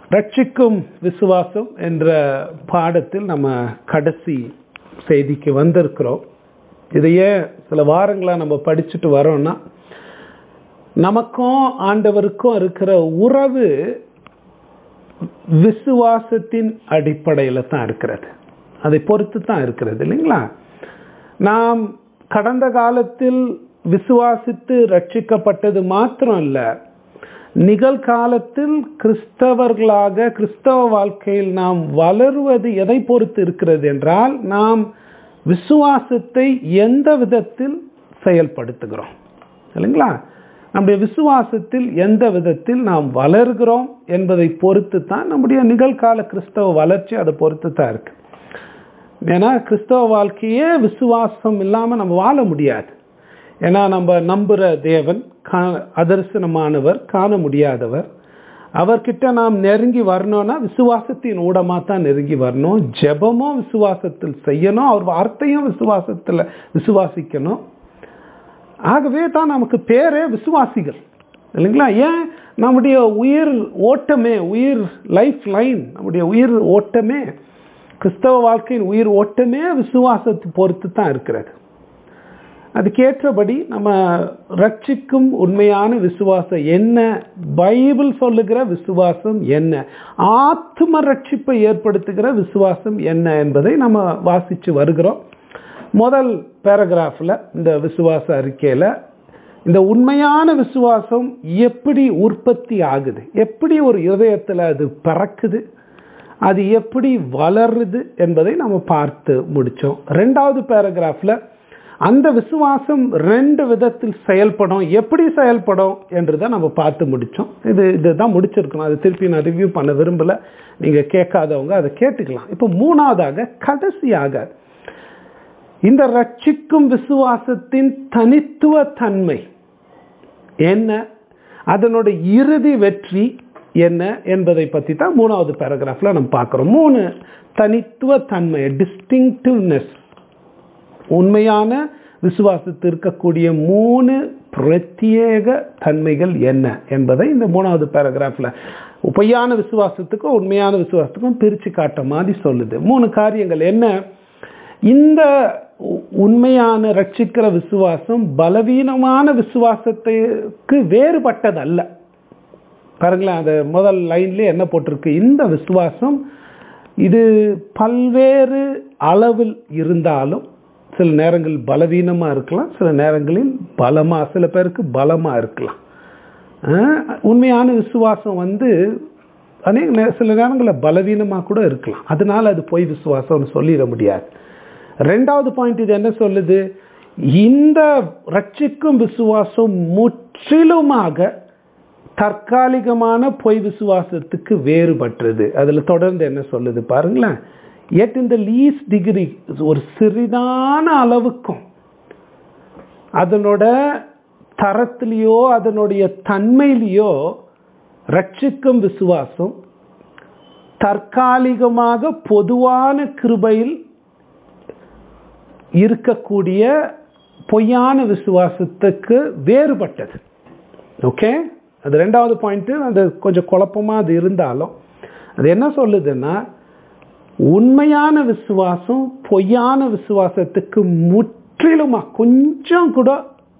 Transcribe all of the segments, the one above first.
ரட்சிக்கும் விசுவாசம் என்ற பாடத்தில் நம்ம கடைசி செய்திக்கு வந்திருக்கிறோம் இதையே சில வாரங்களா நம்ம படிச்சுட்டு வரோம்னா நமக்கும் ஆண்டவருக்கும் இருக்கிற உறவு விசுவாசத்தின் அடிப்படையில் தான் இருக்கிறது அதை பொறுத்து தான் இருக்கிறது இல்லைங்களா நாம் கடந்த காலத்தில் விசுவாசித்து ரட்சிக்கப்பட்டது மாத்திரம் இல்லை நிகழ்காலத்தில் கிறிஸ்தவர்களாக கிறிஸ்தவ வாழ்க்கையில் நாம் வளருவது எதை பொறுத்து இருக்கிறது என்றால் நாம் விசுவாசத்தை எந்த விதத்தில் செயல்படுத்துகிறோம் இல்லைங்களா நம்முடைய விசுவாசத்தில் எந்த விதத்தில் நாம் வளர்கிறோம் என்பதை பொறுத்து தான் நம்முடைய நிகழ்கால கிறிஸ்தவ வளர்ச்சி அதை பொறுத்து தான் இருக்கு ஏன்னா கிறிஸ்தவ வாழ்க்கையே விசுவாசம் இல்லாமல் நம்ம வாழ முடியாது ஏன்னா நம்ம நம்புகிற தேவன் கா அதர்சனமானவர் காண முடியாதவர் அவர்கிட்ட நாம் நெருங்கி வரணும்னா விசுவாசத்தின் ஊடமாக தான் நெருங்கி வரணும் ஜெபமும் விசுவாசத்தில் செய்யணும் அவர் வார்த்தையும் விசுவாசத்தில் விசுவாசிக்கணும் ஆகவே தான் நமக்கு பேரே விசுவாசிகள் இல்லைங்களா ஏன் நம்முடைய உயிர் ஓட்டமே உயிர் லைஃப் லைன் நம்முடைய உயிர் ஓட்டமே கிறிஸ்தவ வாழ்க்கையின் உயிர் ஓட்டமே விசுவாசத்தை பொறுத்து தான் இருக்கிறது அதுக்கேற்றபடி நம்ம ரட்சிக்கும் உண்மையான விசுவாசம் என்ன பைபிள் சொல்லுகிற விசுவாசம் என்ன ஆத்ம ரட்சிப்பை ஏற்படுத்துகிற விசுவாசம் என்ன என்பதை நம்ம வாசித்து வருகிறோம் முதல் பேராகிராஃபில் இந்த விசுவாச அறிக்கையில் இந்த உண்மையான விசுவாசம் எப்படி உற்பத்தி ஆகுது எப்படி ஒரு இதயத்தில் அது பறக்குது அது எப்படி வளருது என்பதை நம்ம பார்த்து முடித்தோம் ரெண்டாவது பேராகிராஃபில் அந்த விசுவாசம் ரெண்டு விதத்தில் செயல்படும் எப்படி செயல்படும் என்றதை நம்ம பார்த்து முடித்தோம் இது இதுதான் முடிச்சிருக்கணும் அதை திருப்பி நான் ரிவ்யூ பண்ண விரும்பலை நீங்கள் கேட்காதவங்க அதை கேட்டுக்கலாம் இப்போ மூணாவதாக கடைசியாக இந்த ரட்சிக்கும் விசுவாசத்தின் தனித்துவ தன்மை என்ன அதனோட இறுதி வெற்றி என்ன என்பதை பற்றி தான் மூணாவது பேராகிராஃபில் நம்ம பார்க்குறோம் மூணு தனித்துவ தன்மை டிஸ்டிங்டிவ்னஸ் உண்மையான விசுவாசத்து இருக்கக்கூடிய மூணு பிரத்யேக தன்மைகள் என்ன என்பதை இந்த மூணாவது பேராகிராஃபில் பொய்யான விசுவாசத்துக்கும் உண்மையான விசுவாசத்துக்கும் பிரித்து காட்ட மாதிரி சொல்லுது மூணு காரியங்கள் என்ன இந்த உண்மையான ரட்சிக்கிற விசுவாசம் பலவீனமான விசுவாசத்துக்கு வேறுபட்டது அல்ல பாருங்களேன் அந்த முதல் லைன்லேயே என்ன போட்டிருக்கு இந்த விசுவாசம் இது பல்வேறு அளவில் இருந்தாலும் சில நேரங்கள் பலவீனமாக இருக்கலாம் சில நேரங்களில் பலமாக சில பேருக்கு பலமாக இருக்கலாம் உண்மையான விசுவாசம் வந்து அநேக சில நேரங்களில் பலவீனமாக கூட இருக்கலாம் அதனால அது பொய் விசுவாசம்னு சொல்லிட முடியாது ரெண்டாவது பாயிண்ட் இது என்ன சொல்லுது இந்த ரட்சிக்கும் விசுவாசம் முற்றிலுமாக தற்காலிகமான பொய் விசுவாசத்துக்கு வேறுபட்டது அதில் தொடர்ந்து என்ன சொல்லுது பாருங்களேன் எட் இந்த லீஸ் டிகிரி ஒரு சிறிதான அளவுக்கும் அதனோட தரத்திலேயோ அதனுடைய தன்மையிலேயோ ரட்சிக்கும் விசுவாசம் தற்காலிகமாக பொதுவான கிருபையில் இருக்கக்கூடிய பொய்யான விசுவாசத்துக்கு வேறுபட்டது ஓகே அது ரெண்டாவது பாயிண்ட்டு அது கொஞ்சம் குழப்பமாக அது இருந்தாலும் அது என்ன சொல்லுதுன்னா உண்மையான விசுவாசம் பொய்யான விசுவாசத்துக்கு முற்றிலுமாக கொஞ்சம் கூட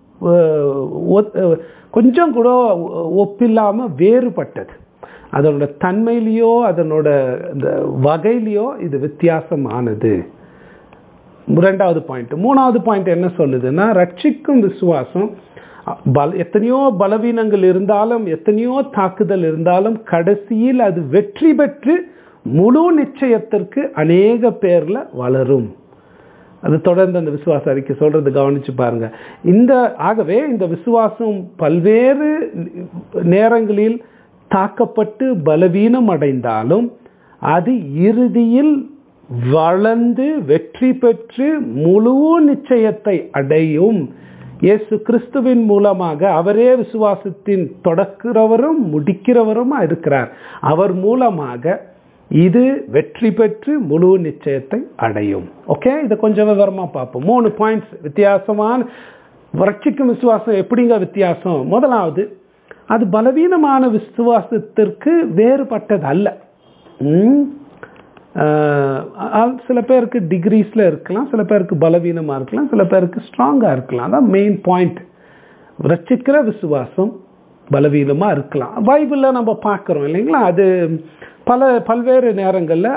கொஞ்சம் கூட ஒப்பில்லாமல் வேறுபட்டது அதனோட தன்மையிலையோ அதனோட இந்த வகையிலையோ இது வித்தியாசமானது ரெண்டாவது பாயிண்ட் மூணாவது பாயிண்ட் என்ன சொல்லுதுன்னா ரட்சிக்கும் விசுவாசம் பல எத்தனையோ பலவீனங்கள் இருந்தாலும் எத்தனையோ தாக்குதல் இருந்தாலும் கடைசியில் அது வெற்றி பெற்று முழு நிச்சயத்திற்கு அநேக பேர்ல வளரும் அது தொடர்ந்து அந்த விசுவாச அறிக்கை சொல்றது கவனிச்சு பாருங்க இந்த ஆகவே இந்த விசுவாசம் பல்வேறு நேரங்களில் தாக்கப்பட்டு பலவீனம் அடைந்தாலும் அது இறுதியில் வளர்ந்து வெற்றி பெற்று முழு நிச்சயத்தை அடையும் இயேசு கிறிஸ்துவின் மூலமாக அவரே விசுவாசத்தின் தொடக்கிறவரும் முடிக்கிறவரும் இருக்கிறார் அவர் மூலமாக இது வெற்றி பெற்று முழு நிச்சயத்தை அடையும் ஓகே இதை கொஞ்சம் விவரமா பார்ப்போம் மூணு பாயிண்ட்ஸ் வித்தியாசமான ரட்சிக்கும் விசுவாசம் எப்படிங்க வித்தியாசம் முதலாவது அது பலவீனமான விசுவாசத்திற்கு வேறுபட்டது அல்ல ம்? ஆஹ் ஆ- சில பேருக்கு டிகிரீஸில் இருக்கலாம் சில பேருக்கு பலவீனமாக இருக்கலாம் சில பேருக்கு ஸ்ட்ராங்காக இருக்கலாம் அதான் மெயின் பாயிண்ட் ரட்சிக்கிற விசுவாசம் பலவீனமாக இருக்கலாம் பைபிளில் நம்ம பார்க்குறோம் இல்லைங்களா அது பல பல்வேறு நேரங்களில்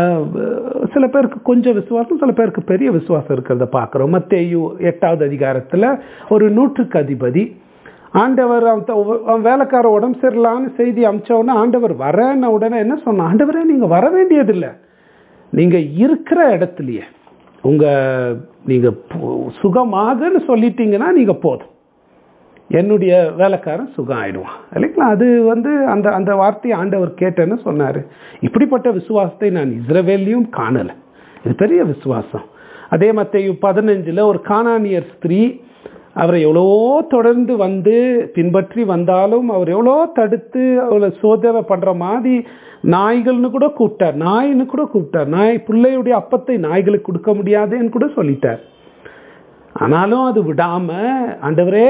சில பேருக்கு கொஞ்சம் விசுவாசம் சில பேருக்கு பெரிய விசுவாசம் இருக்கிறத பார்க்குறோம் மத்தேயு எட்டாவது அதிகாரத்தில் ஒரு நூற்றுக்கு அதிபதி ஆண்டவர் அவன் த- அவன் வேலைக்கார உடம்பு சரியில்லான்னு செய்தி அமிச்ச உடனே ஆண்டவர் வரேன்ன உடனே என்ன சொன்னான் ஆண்டவரே நீங்கள் வர வேண்டியதில்லை நீங்கள் இருக்கிற இடத்துலையே உங்கள் நீங்கள் சுகமாகன்னு சொல்லிட்டீங்கன்னா நீங்கள் போதும் என்னுடைய வேலைக்காரன் சுகம் ஆயிடுவான் இல்லைங்களா அது வந்து அந்த அந்த வார்த்தையை ஆண்டவர் கேட்டேன்னு சொன்னார் இப்படிப்பட்ட விசுவாசத்தை நான் இஸ்ரவேல்லையும் காணலை இது பெரிய விசுவாசம் அதே மத்தையும் பதினஞ்சில் ஒரு கானானியர் ஸ்திரீ அவரை எவ்வளவோ தொடர்ந்து வந்து பின்பற்றி வந்தாலும் அவர் எவ்வளோ தடுத்து அவளை சோதனை பண்ணுற மாதிரி நாய்கள்னு கூட கூப்பிட்டார் நாயின்னு கூட கூப்பிட்டார் நாய் பிள்ளையுடைய அப்பத்தை நாய்களுக்கு கொடுக்க முடியாதுன்னு கூட சொல்லிட்டார் ஆனாலும் அது விடாம ஆண்டவரே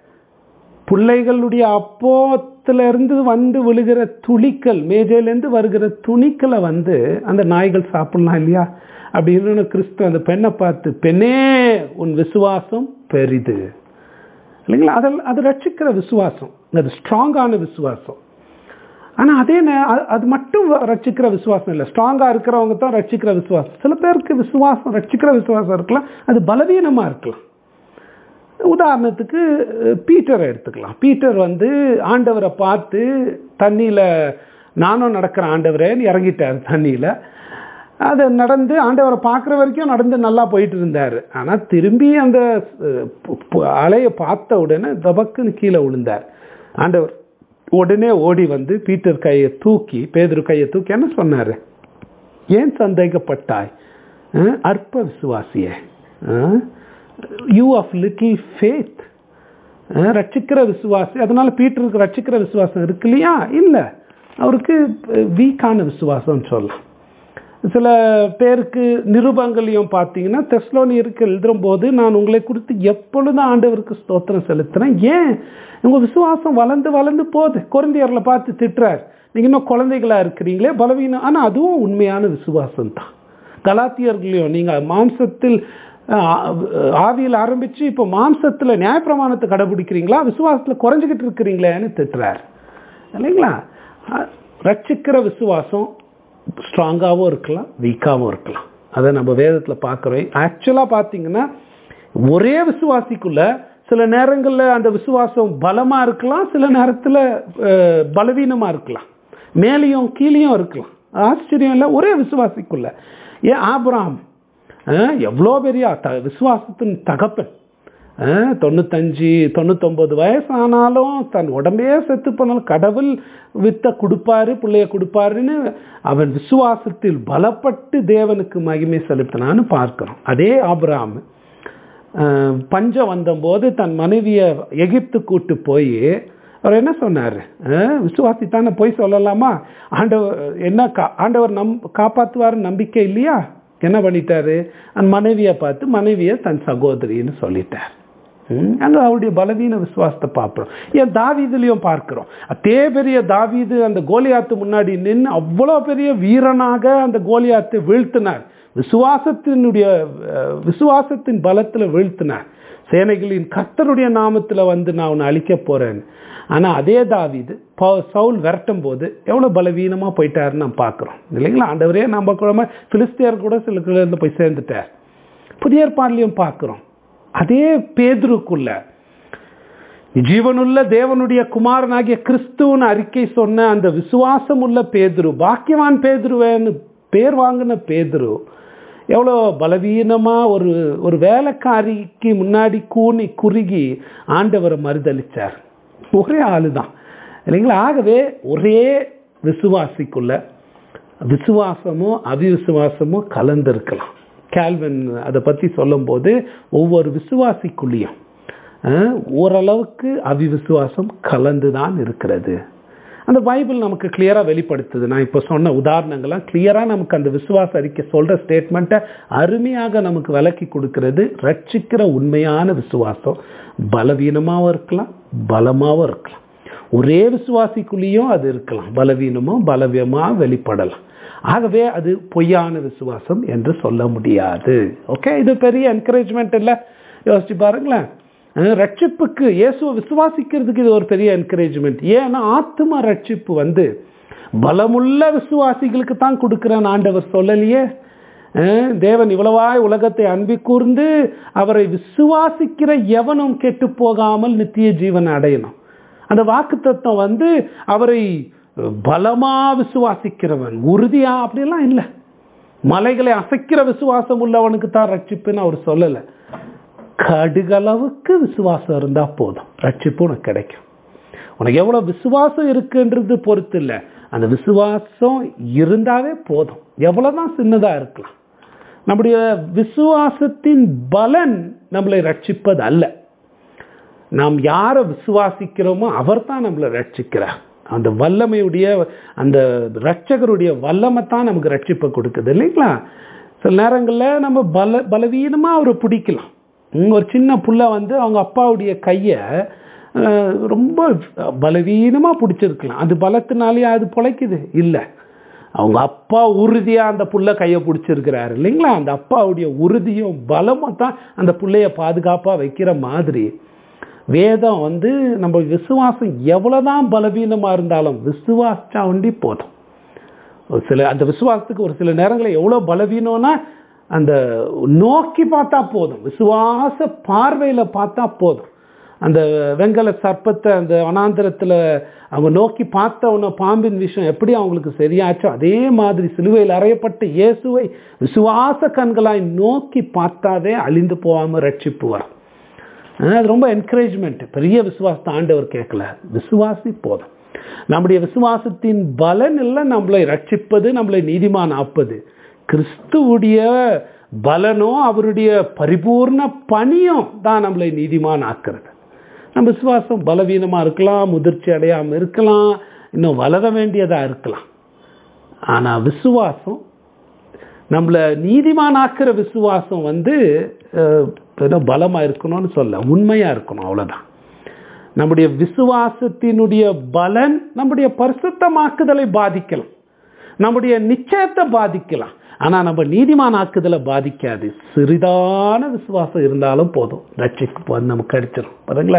பிள்ளைகளுடைய அப்போத்துல இருந்து வந்து விழுகிற துளிக்கல் மேஜையிலேருந்து வருகிற துணிக்களை வந்து அந்த நாய்கள் சாப்பிடலாம் இல்லையா அப்படின்னு கிறிஸ்து அந்த பெண்ணை பார்த்து பெண்ணே உன் விசுவாசம் பெரிது இல்லைங்களா அதில் அது ரட்சிக்கிற விசுவாசம் அது ஸ்ட்ராங்கான விசுவாசம் ஆனால் அதே நே- அது- அது மட்டும் ரட்சிக்கிற விசுவாசம் இல்லை ஸ்ட்ராங்காக இருக்கிறவங்க தான் ரட்சிக்கிற விசுவாசம் சில பேருக்கு விசுவாசம் ரட்சிக்கிற விசுவாசம் இருக்கலாம் அது பலவீனமாக இருக்கலாம் உதாரணத்துக்கு அஹ், பீட்டரை எடுத்துக்கலாம் பீட்டர் வந்து ஆண்டவரை பார்த்து தண்ணியில் நானும் நடக்கிற ஆண்டவரேன்னு இறங்கிட்டார் தண்ணியில் அது நடந்து ஆண்டவரை பார்க்குற வரைக்கும் நடந்து நல்லா போயிட்டு இருந்தார் ஆனால் திரும்பி அந்த அஹ், பு- பு- அலையை பார்த்த உடனே தபக்குன்னு கீழே விழுந்தார் ஆண்டவர் உடனே ஓடி வந்து பீட்டர் கையை தூக்கி பேதுரு கையை தூக்கி என்ன சொன்னார் ஏன் சந்தேகப்பட்டாய் அஹ், அற்ப விசுவாசியே யூ ஆஃப் லிட்டில் ஃபேத் ரட்சிக்கிற விசுவாசி அதனால பீட்டருக்கு ரட்சிக்கிற விசுவாசம் இருக்கு இல்லையா இல்லை அவருக்கு வீக்கான விசுவாசம் சொல்லலாம் சில பேருக்கு நிருபங்களையும் பார்த்தீங்கன்னா தெஸ்லோனியருக்கு எழுதும் போது நான் உங்களை குறித்து எப்பொழுதும் ஆண்டவருக்கு ஸ்தோத்திரம் செலுத்துறேன் ஏன் உங்க விசுவாசம் வளர்ந்து வளர்ந்து போகுது குழந்தையர்களை பார்த்து திட்டுறார் நீங்க இன்னும் குழந்தைகளா இருக்கிறீங்களே பலவீனம் ஆனா அதுவும் உண்மையான விசுவாசம் தான் கலாத்தியர்களையும் நீங்க மாம்சத்தில் ஆஹ், ஆவியில் ஆரம்பிச்சு இப்போ மாம்சத்துல நியாயப்பிரமாணத்தை கடைபிடிக்கிறீங்களா விசுவாசத்துல குறைஞ்சிக்கிட்டு இருக்கிறீங்களேன்னு திட்டுறார் இல்லைங்களா அஹ், ரட்சிக்கிற விசுவாசம் ஸ்ட்ராங்காகவும் இருக்கலாம் வீக்காகவும் இருக்கலாம் அதை நம்ம வேதத்தில் பார்க்குறோம் ஆக்சுவலாக பார்த்தீங்கன்னா ஒரே விசுவாசிக்குள்ள சில நேரங்களில் அந்த விசுவாசம் பலமாக இருக்கலாம் சில நேரத்தில் பலவீனமாக இருக்கலாம் மேலேயும் கீழேயும் இருக்கலாம் ஆச்சரியம் இல்லை ஒரே விசுவாசிக்குள்ள ஏன் ஆபிரகாம் எவ்வளோ பெரிய த விசுவாசத்தின் தகப்பன் அஹ், தொண்ணூத்தஞ்சு தொண்ணூத்தொம்பது வயசானாலும் தன் உடம்பே செத்து போனாலும் கடவுள் வித்த கொடுப்பாரு பிள்ளைய கொடுப்பாருன்னு அவன் விசுவாசத்தில் பலப்பட்டு தேவனுக்கு மகிமை செலுத்தினான்னு பார்க்கிறோம் அதே ஆபிரகாம் அஹ், பஞ்சம் வந்தபோது தன் மனைவியை எகிப்து கூட்டு போய் அவர் என்ன சொன்னார் விசுவாசி தானே போய் சொல்லலாமா ஆண்டவர் என்ன கா ஆண்டவர் நம் காப்பாற்றுவார் நம்பிக்கை இல்லையா என்ன பண்ணிட்டாரு அந்த மனைவியை பார்த்து மனைவியை தன் சகோதரின்னு சொல்லிட்டார் ம், அங்க அவருடைய பலவீன விசுவாசத்தை பார்க்கிறோம் ஏன் தாவீதுலயும் பார்க்கிறோம் அதே பெரிய தாவீது அந்த கோலியாத்து முன்னாடி நின்று அவ்வளோ பெரிய வீரனாக அந்த கோலியாத்தை வீழ்த்தினார் விசுவாசத்தினுடைய அஹ், விசுவாசத்தின் பலத்துல வீழ்த்தினார் சேனைகளின் கர்த்தருடைய நாமத்துல வந்து நான் உன்னை அழிக்க போறேன் ஆனா அதே தாவீது பவு- சவுல் விரட்டும் போது எவ்வளவு பலவீனமா போயிட்டாருன்னு நம்ம பார்க்கிறோம் இல்லைங்களா ஆண்டவரே நம்ம குழம்பு பிலிஸ்தியர் கூட சில இருந்து போய் சேர்ந்துட்டார் புதிய ஏற்பாடுலையும் பார்க்கிறோம் அதே பேதுருக்குள்ள ஜீவனுள்ள தேவனுடைய குமாரனாகிய கிறிஸ்துவன் அறிக்கை சொன்ன அந்த விசுவாசம் உள்ள பேதுரு பாக்கியவான் பேதுருவேன்னு பேர் வாங்கின பேதுரு எவ்வளோ பலவீனமா ஒரு ஒரு வேலைக்காரிக்கு முன்னாடி கூனி குறுகி ஆண்டவரை மறுதளிச்சார் ஒரே ஆளு தான் இல்லைங்களா ஆகவே ஒரே விசுவாசிக்குள்ள விசுவாசமோ அவிசுவாசமோ கலந்திருக்கலாம் கேல்வின் அதை பற்றி சொல்லும்போது ஒவ்வொரு விசுவாசிக்குள்ளேயும் அஹ், ஓரளவுக்கு அவிவிசுவாசம் கலந்து தான் இருக்கிறது அந்த பைபிள் நமக்கு கிளியராக வெளிப்படுத்துது நான் இப்போ சொன்ன உதாரணங்கள்லாம் கிளியராக நமக்கு அந்த விசுவாச அறிக்கை சொல்கிற ஸ்டேட்மெண்ட்டை அருமையாக நமக்கு விளக்கி கொடுக்கிறது ரட்சிக்கிற உண்மையான விசுவாசம் பலவீனமாகவும் இருக்கலாம் பலமாகவும் இருக்கலாம் ஒரே விசுவாசிக்குள்ளேயும் அது இருக்கலாம் பலவீனமும் பலவீனமா வெளிப்படலாம் ஆகவே அது பொய்யான விசுவாசம் என்று சொல்ல முடியாது ஓகே இது பெரிய என்கரேஜ்மெண்ட் இல்லை யோசிச்சு பாருங்களேன் அஹ் ரட்சிப்புக்கு இயேசுவை விசுவாசிக்கிறதுக்கு இது ஒரு பெரிய என்கரேஜ்மெண்ட் ஏன்னா ஆத்ம ரட்சிப்பு வந்து பலமுள்ள விசுவாசிகளுக்கு தான் கொடுக்கிறேன் ஆண்டவர் சொல்லலையே அஹ் தேவன் இவ்வளவாய் உலகத்தை அன்பி கூர்ந்து அவரை விசுவாசிக்கிற எவனும் கெட்டு போகாமல் நித்திய ஜீவன் அடையணும் அந்த வாக்கு தத்துவம் வந்து அவரை பலமா விசுவாசிக்கிறவன் உறுதியா அப்படிலாம் இல்லை மலைகளை அசைக்கிற விசுவாசம் உள்ளவனுக்கு தான் ரட்சிப்புன்னு அவர் சொல்லலை கடுகளவுக்கு விசுவாசம் இருந்தா போதும் ரட்சிப்பு உனக்கு கிடைக்கும் உனக்கு எவ்வளவு விசுவாசம் இருக்குன்றது பொறுத்து இல்லை அந்த விசுவாசம் இருந்தாவே போதும் எவ்வளவுதான் சின்னதா இருக்கலாம் நம்முடைய விசுவாசத்தின் பலன் நம்மளை ரட்சிப்பது அல்ல நாம் யாரை விசுவாசிக்கிறோமோ அவர் தான் நம்மளை ரட்சிக்கிறார் அந்த வல்லமையுடைய அந்த ரட்சகருடைய வல்லமை தான் நமக்கு ரட்சிப்பை கொடுக்குது இல்லைங்களா சில நேரங்களில் நம்ம பல பலவீனமாக அவரை பிடிக்கலாம் ம், ஒரு சின்ன புள்ள வந்து அவங்க அப்பாவுடைய கையை ரொம்ப பலவீனமாக பிடிச்சிருக்கலாம் அது பலத்தினாலேயே அது பிழைக்குது இல்லை அவங்க அப்பா உறுதியாக அந்த புள்ள கையை பிடிச்சிருக்கிறாரு இல்லைங்களா அந்த அப்பாவுடைய உறுதியும் பலமும் தான் அந்த புள்ளைய பாதுகாப்பாக வைக்கிற மாதிரி வேதம் வந்து நம்ம விசுவாசம் எவ்வளவுதான் பலவீனமா இருந்தாலும் விசுவாசிச்சா ஒண்டி போதும் ஒரு சில அந்த விசுவாசத்துக்கு ஒரு சில நேரங்களில் எவ்வளோ பலவீனம்னா அந்த நோக்கி பார்த்தா போதும் விசுவாச பார்வையில் பார்த்தா போதும் அந்த வெங்கல சர்ப்பத்தை அந்த வனாந்திரத்தில் அவங்க நோக்கி பார்த்தவன பாம்பின் விஷயம் எப்படி அவங்களுக்கு சரியாச்சோ அதே மாதிரி சிலுவையில் அறையப்பட்ட இயேசுவை விசுவாச கண்களாய் நோக்கி பார்த்தாவே அழிந்து போகாமல் ரட்சிப்பு வரும் ஆஹ் அது ரொம்ப என்கரேஜ்மெண்ட் பெரிய விசுவாசத்தை ஆண்டவர் கேட்கல விசுவாசி போதும் நம்முடைய விசுவாசத்தின் பலன் எல்லாம் நம்மளை ரட்சிப்பது நம்மளை நீதிமான் ஆப்பது கிறிஸ்துவுடைய பலனும் அவருடைய பரிபூர்ண பணியும் தான் நம்மளை நீதிமான் ஆக்கிறது நம்ம விசுவாசம் பலவீனமா இருக்கலாம் முதிர்ச்சி அடையாம இருக்கலாம் இன்னும் வளர வேண்டியதா இருக்கலாம் ஆனா விசுவாசம் நம்மளை நீதிமானாக்குற விசுவாசம் வந்து அஹ், ஏதோ பலமா இருக்கணும்னு சொல்ல உண்மையா இருக்கணும் அவ்வளவுதான் நம்முடைய விசுவாசத்தினுடைய பலன் நம்முடைய பரிசுத்தமாக்குதலை பாதிக்கலாம் நம்முடைய நிச்சயத்தை பாதிக்கலாம் ஆனா நம்ம நீதிமானாக்குதலை பாதிக்காது சிறிதான விசுவாசம் இருந்தாலும் போதும் ரட்சிக்கு வந்து நமக்கு கிடைச்சிடும் பாருங்களா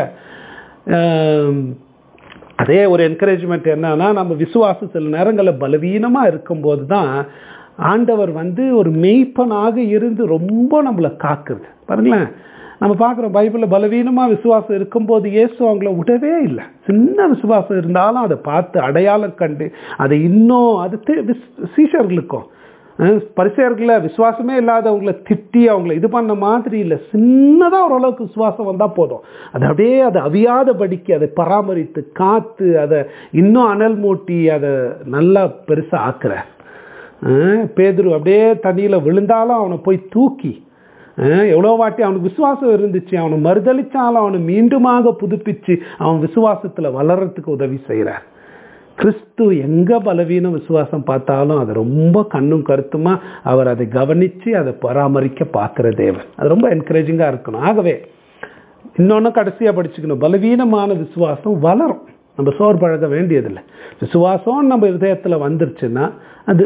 அதே ஒரு என்கரேஜ்மெண்ட் என்னன்னா நம்ம விசுவாசம் சில நேரங்களில் பலவீனமா இருக்கும்போது தான் ஆண்டவர் வந்து ஒரு மெய்ப்பனாக இருந்து ரொம்ப நம்மளை காக்குது பாருங்களேன் நம்ம பார்க்குறோம் பைபிளில் பலவீனமாக விசுவாசம் இருக்கும்போது இயேசு அவங்கள விடவே இல்லை சின்ன விசுவாசம் இருந்தாலும் அதை பார்த்து அடையாளம் கண்டு அதை இன்னும் அது தெ- விஸ்- சீஷர்களுக்கும் அஹ், பரிசேயர்களை விசுவாசமே இல்லாதவங்கள திட்டி அவங்கள இது பண்ண மாதிரி இல்லை சின்னதாக ஓரளவுக்கு விசுவாசம் வந்தால் போதும் அது அப்படியே அதை அவியாதபடிக்கு அதை பராமரித்து காத்து அதை இன்னும் அனல் மூட்டி அதை நல்லா பெருசாக ஆக்குறார் அஹ், பேதுரு அப்படியே தண்ணியில் விழுந்தாலும் அவனை போய் தூக்கி அஹ், எவ்வளோ வாட்டி அவனுக்கு விசுவாசம் இருந்துச்சு அவனை மறுதளிச்சாலும் அவனை மீண்டுமாக புதுப்பிச்சு அவன் விசுவாசத்தில் வளர்றதுக்கு உதவி செய்கிறார் கிறிஸ்து எங்க பலவீனம் விசுவாசம் பார்த்தாலும் அதை ரொம்ப கண்ணும் கருத்துமா அவர் அதை கவனிச்சு அதை பராமரிக்க பார்க்கிற தேவன் அது ரொம்ப என்கரேஜிங்காக இருக்கணும் ஆகவே இன்னொன்று கடைசியாக படிச்சுக்கணும் பலவீனமான விசுவாசம் வளரும் நம்ம சோறு பழக வேண்டியதில்லை விசுவாசம் நம்ம இதயத்தில் வந்துருச்சுன்னா அது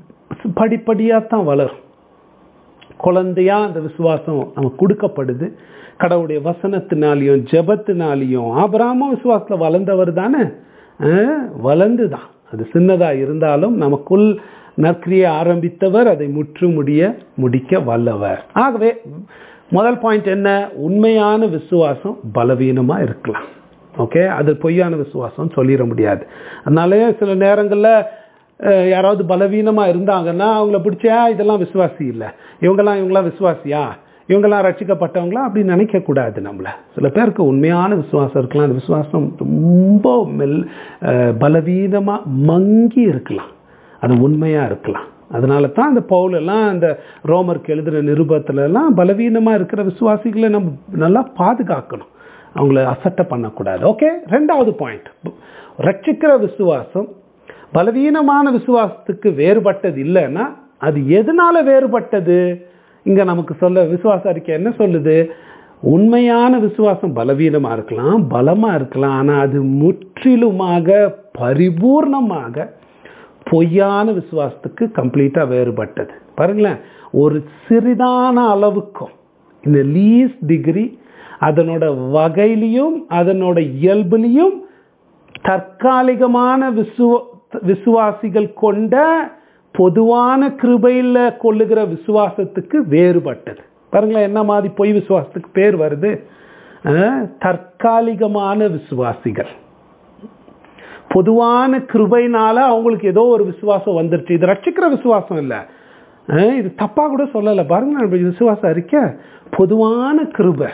படிப்படியாக தான் வளரும் குழந்தையா அந்த விசுவாசம் நமக்கு கொடுக்கப்படுது கடவுளுடைய வசனத்தினாலையும் ஜெபத்தினாலையும் ஆபிராமும் விசுவாசத்தில் வளர்ந்தவர் தானே அஹ், வளர்ந்து தான் அது சின்னதா இருந்தாலும் நமக்குள் நற்கிரியை ஆரம்பித்தவர் அதை முற்று முடிய முடிக்க வல்லவர் ஆகவே முதல் பாயிண்ட் என்ன உண்மையான விசுவாசம் பலவீனமா இருக்கலாம் ஓகே அது பொய்யான விசுவாசம் சொல்லிட முடியாது அதனாலே சில நேரங்களில் அஹ் யாராவது பலவீனமா இருந்தாங்கன்னா அவங்கள பிடிச்சா இதெல்லாம் விசுவாசி இல்லை இவங்கெல்லாம் இவங்களாம் விசுவாசியா இவங்கெல்லாம் ரட்சிக்கப்பட்டவங்களா அப்படின்னு நினைக்க கூடாது நம்மள சில பேருக்கு உண்மையான விசுவாசம் இருக்கலாம் அந்த விசுவாசம் ரொம்ப மெல் அஹ் பலவீனமா மங்கி இருக்கலாம் அது உண்மையா இருக்கலாம் அதனால தான் அந்த பவுல் எல்லாம் அந்த ரோமருக்கு எழுதுகிற நிருபத்துல எல்லாம் பலவீனமா இருக்கிற விசுவாசிகளை நம்ம நல்லா பாதுகாக்கணும் அவங்கள அசட்டை பண்ணக்கூடாது ஓகே ரெண்டாவது பாயிண்ட் ரட்சிக்கிற விசுவாசம் பலவீனமான விசுவாசத்துக்கு வேறுபட்டது இல்லைன்னா அது எதனால வேறுபட்டது இங்க நமக்கு சொல்ல விசுவாச அறிக்கை என்ன சொல்லுது உண்மையான விசுவாசம் பலவீனமா இருக்கலாம் பலமா இருக்கலாம் ஆனா அது முற்றிலுமாக பரிபூர்ணமாக பொய்யான விசுவாசத்துக்கு கம்ப்ளீட்டா வேறுபட்டது பாருங்களேன் ஒரு சிறிதான அளவுக்கும் இந்த லீஸ் டிகிரி அதனோட வகையிலையும் அதனோட இயல்புலையும் தற்காலிகமான விசுவ விசுவாசிகள் கொண்ட பொதுவான கிருபையில் கொள்ளுகிற விசுவாசத்துக்கு வேறுபட்டது பாருங்களேன் என்ன மாதிரி பொய் விசுவாசத்துக்கு பேர் வருது அஹ், தற்காலிகமான விசுவாசிகள் பொதுவான கிருபைனால அவங்களுக்கு ஏதோ ஒரு விசுவாசம் வந்துருச்சு இது ரட்சிக்கிற விசுவாசம் இல்லை அஹ், இது தப்பா கூட சொல்லலை பாருங்க நம்ம விசுவாசம் அறிக்கை பொதுவான கிருபை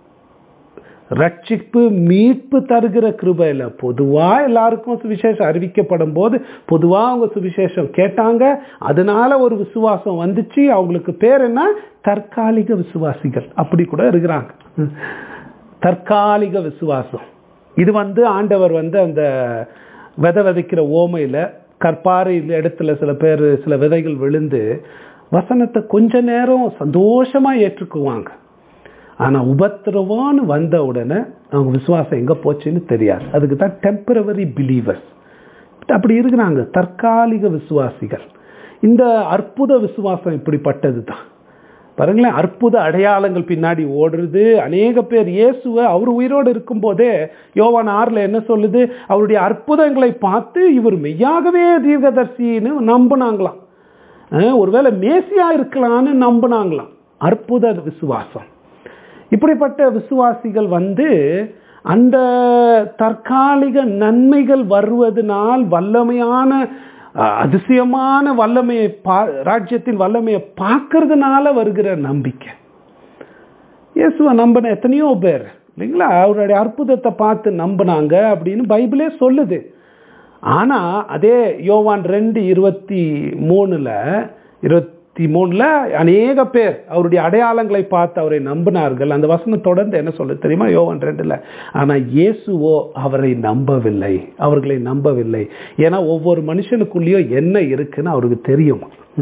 ரட்சிப்பு மீட்பு தருகிற கிருபை இல்லை பொதுவா எல்லாருக்கும் சுவிசேஷம் அறிவிக்கப்படும் போது பொதுவா அவங்க சுவிசேஷம் கேட்டாங்க அதனால ஒரு விசுவாசம் வந்துச்சு அவங்களுக்கு பேர் என்ன தற்காலிக விசுவாசிகள் அப்படி கூட இருக்கிறாங்க தற்காலிக விசுவாசம் இது வந்து ஆண்டவர் வந்து அந்த விதை விதைக்கிற ஓமையில கற்பாறை இடத்துல சில பேர் சில விதைகள் விழுந்து வசனத்தை கொஞ்ச நேரம் சந்தோஷமா ஏற்றுக்குவாங்க ஆனா உபத்திரவான்னு வந்த உடனே அவங்க விசுவாசம் எங்க போச்சுன்னு தெரியாது அதுக்கு தான் டெம்பரவரி பிலீவர்ஸ் அப்படி இருக்கிறாங்க தற்காலிக விசுவாசிகள் இந்த அற்புத விசுவாசம் இப்படிப்பட்டது தான் பாருங்களேன் அற்புத அடையாளங்கள் பின்னாடி ஓடுறது அநேக பேர் இயேசுவை அவர் உயிரோடு இருக்கும்போதே யோவான் ஆறுல என்ன சொல்லுது அவருடைய அற்புதங்களை பார்த்து இவர் மெய்யாகவே தீர்க்கதர்சின்னு நம்பினாங்களாம் அஹ் ஒருவேளை மேசியா இருக்கலாம்னு நம்பினாங்களாம் அற்புத விசுவாசம் இப்படிப்பட்ட விசுவாசிகள் வந்து அந்த தற்காலிக நன்மைகள் வருவதனால் வல்லமையான அஹ், அதிசயமான வல்லமையை பா ராஜ்யத்தின் வல்லமையை பார்க்கறதுனால வருகிற நம்பிக்கை இயேசுவை நம்பின எத்தனையோ பேர் இல்லைங்களா அவருடைய அற்புதத்தை பார்த்து நம்பினாங்க அப்படின்னு பைபிளே சொல்லுது ஆனா அதே யோவான் ரெண்டு இருபத்தி மூணுல இருபத்தி மூணுல அநேக பேர் அவருடைய அடையாளங்களை பார்த்து அவரை நம்பினார்கள் அந்த வசனம் தொடர்ந்து என்ன சொல்லுது தெரியுமா யோவான் ரெண்டுல ஆனா இயேசுவோ அவரை நம்பவில்லை அவர்களை நம்பவில்லை ஏன்னா ஒவ்வொரு மனுஷனுக்குள்ளேயும் என்ன இருக்குன்னு அவருக்கு தெரியும்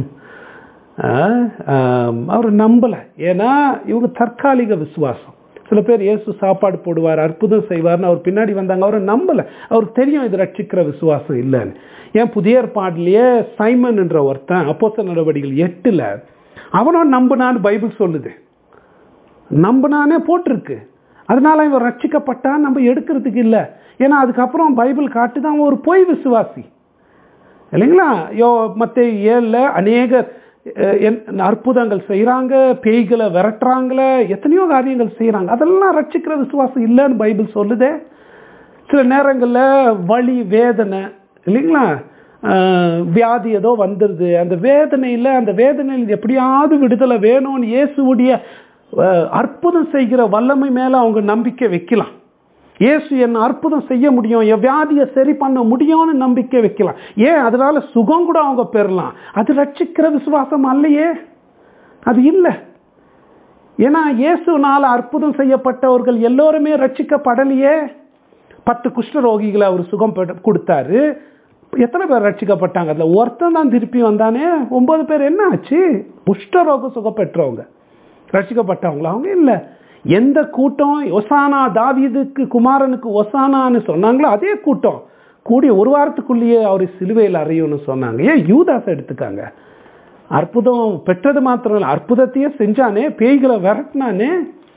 ஆஹ், ஆம், அவர் நம்பல ஏன்னா இவங்க தற்காலிக விசுவாசம் சில பேர் இயேசு சாப்பாடு போடுவார் அற்புதம் செய்வார்னு அவர் பின்னாடி வந்தாங்க அவரை நம்பல அவருக்கு தெரியும் இது ரட்சிக்கிற விசுவாசம் இல்லைன்னு ஏன் புதிய ஏற்பாட்டிலேயே சைமன் என்ற ஒருத்தன் அப்போஸ்தலர் நடவடிக்கைகள் எட்டுல அவனும் நம்பினான்னு பைபிள் சொல்லுது நம்பினானே போட்டிருக்கு அதனால இவன் ரட்சிக்கப்பட்டான் நம்ம எடுக்கிறதுக்கு இல்லை ஏன்னா அதுக்கப்புறம் பைபிள் காட்டுதான் அவன் ஒரு பொய் விசுவாசி இல்லைங்களா யோ மற்ற ஏழில் அநேக அஹ், என்- அற்புதங்கள் செய்கிறாங்க பேய்களை விரட்டுறாங்களே எத்தனையோ காரியங்கள் செய்கிறாங்க அதெல்லாம் ரட்சிக்கிற விசுவாசம் இல்லைன்னு பைபிள் சொல்லுதே சில நேரங்களில் வலி வேதனை இல்லைங்களா அஹ், வியாதி ஏதோ வந்துடுது அந்த வேதனையில் அந்த வேதனையில் எப்படியாவது விடுதலை வேணும்னு இயேசுவுடைய அஹ், அற்புதம் செய்கிற வல்லமை மேலே அவங்க நம்பிக்கை வைக்கலாம் இயேசு என்ன அற்புதம் செய்ய முடியும் என் வியாதியை சரி பண்ண முடியும்னு நம்பிக்கை வைக்கலாம் ஏன் அதனால சுகம் கூட அவங்க பெறலாம் அது ரட்சிக்கிற விசுவாசம் அல்லையே அது இல்லை ஏன்னா இயேசுனால அற்புதம் செய்யப்பட்டவர்கள் எல்லோருமே ரட்சிக்கப்படலையே பத்து குஷ்டரோகிகளை அவர் சுகம் பெற- கொடுத்தாரு எத்தனை பேர் ரட்சிக்கப்பட்டாங்க அதுல ஒருத்தன் தான் திருப்பி வந்தானே ஒன்பது பேர் என்ன ஆச்சு குஷ்டரோகம் சுகம் பெற்றவங்க ரட்சிக்கப்பட்டவங்களா அவங்க இல்லை எந்த கூட்டம் ஒசானா தாவீதுக்கு குமாரனுக்கு ஒசானான்னு சொன்னாங்களோ அதே கூட்டம் கூடிய ஒரு வாரத்துக்குள்ளேயே அவரை சிலுவையில் அறையும்னு சொன்னாங்க ஏன் யூதாஸ் எடுத்துக்காங்க அற்புதம் பெற்றது மாத்திரம் இல்லை அற்புதத்தையே செஞ்சானே பேய்களை விரட்டினானே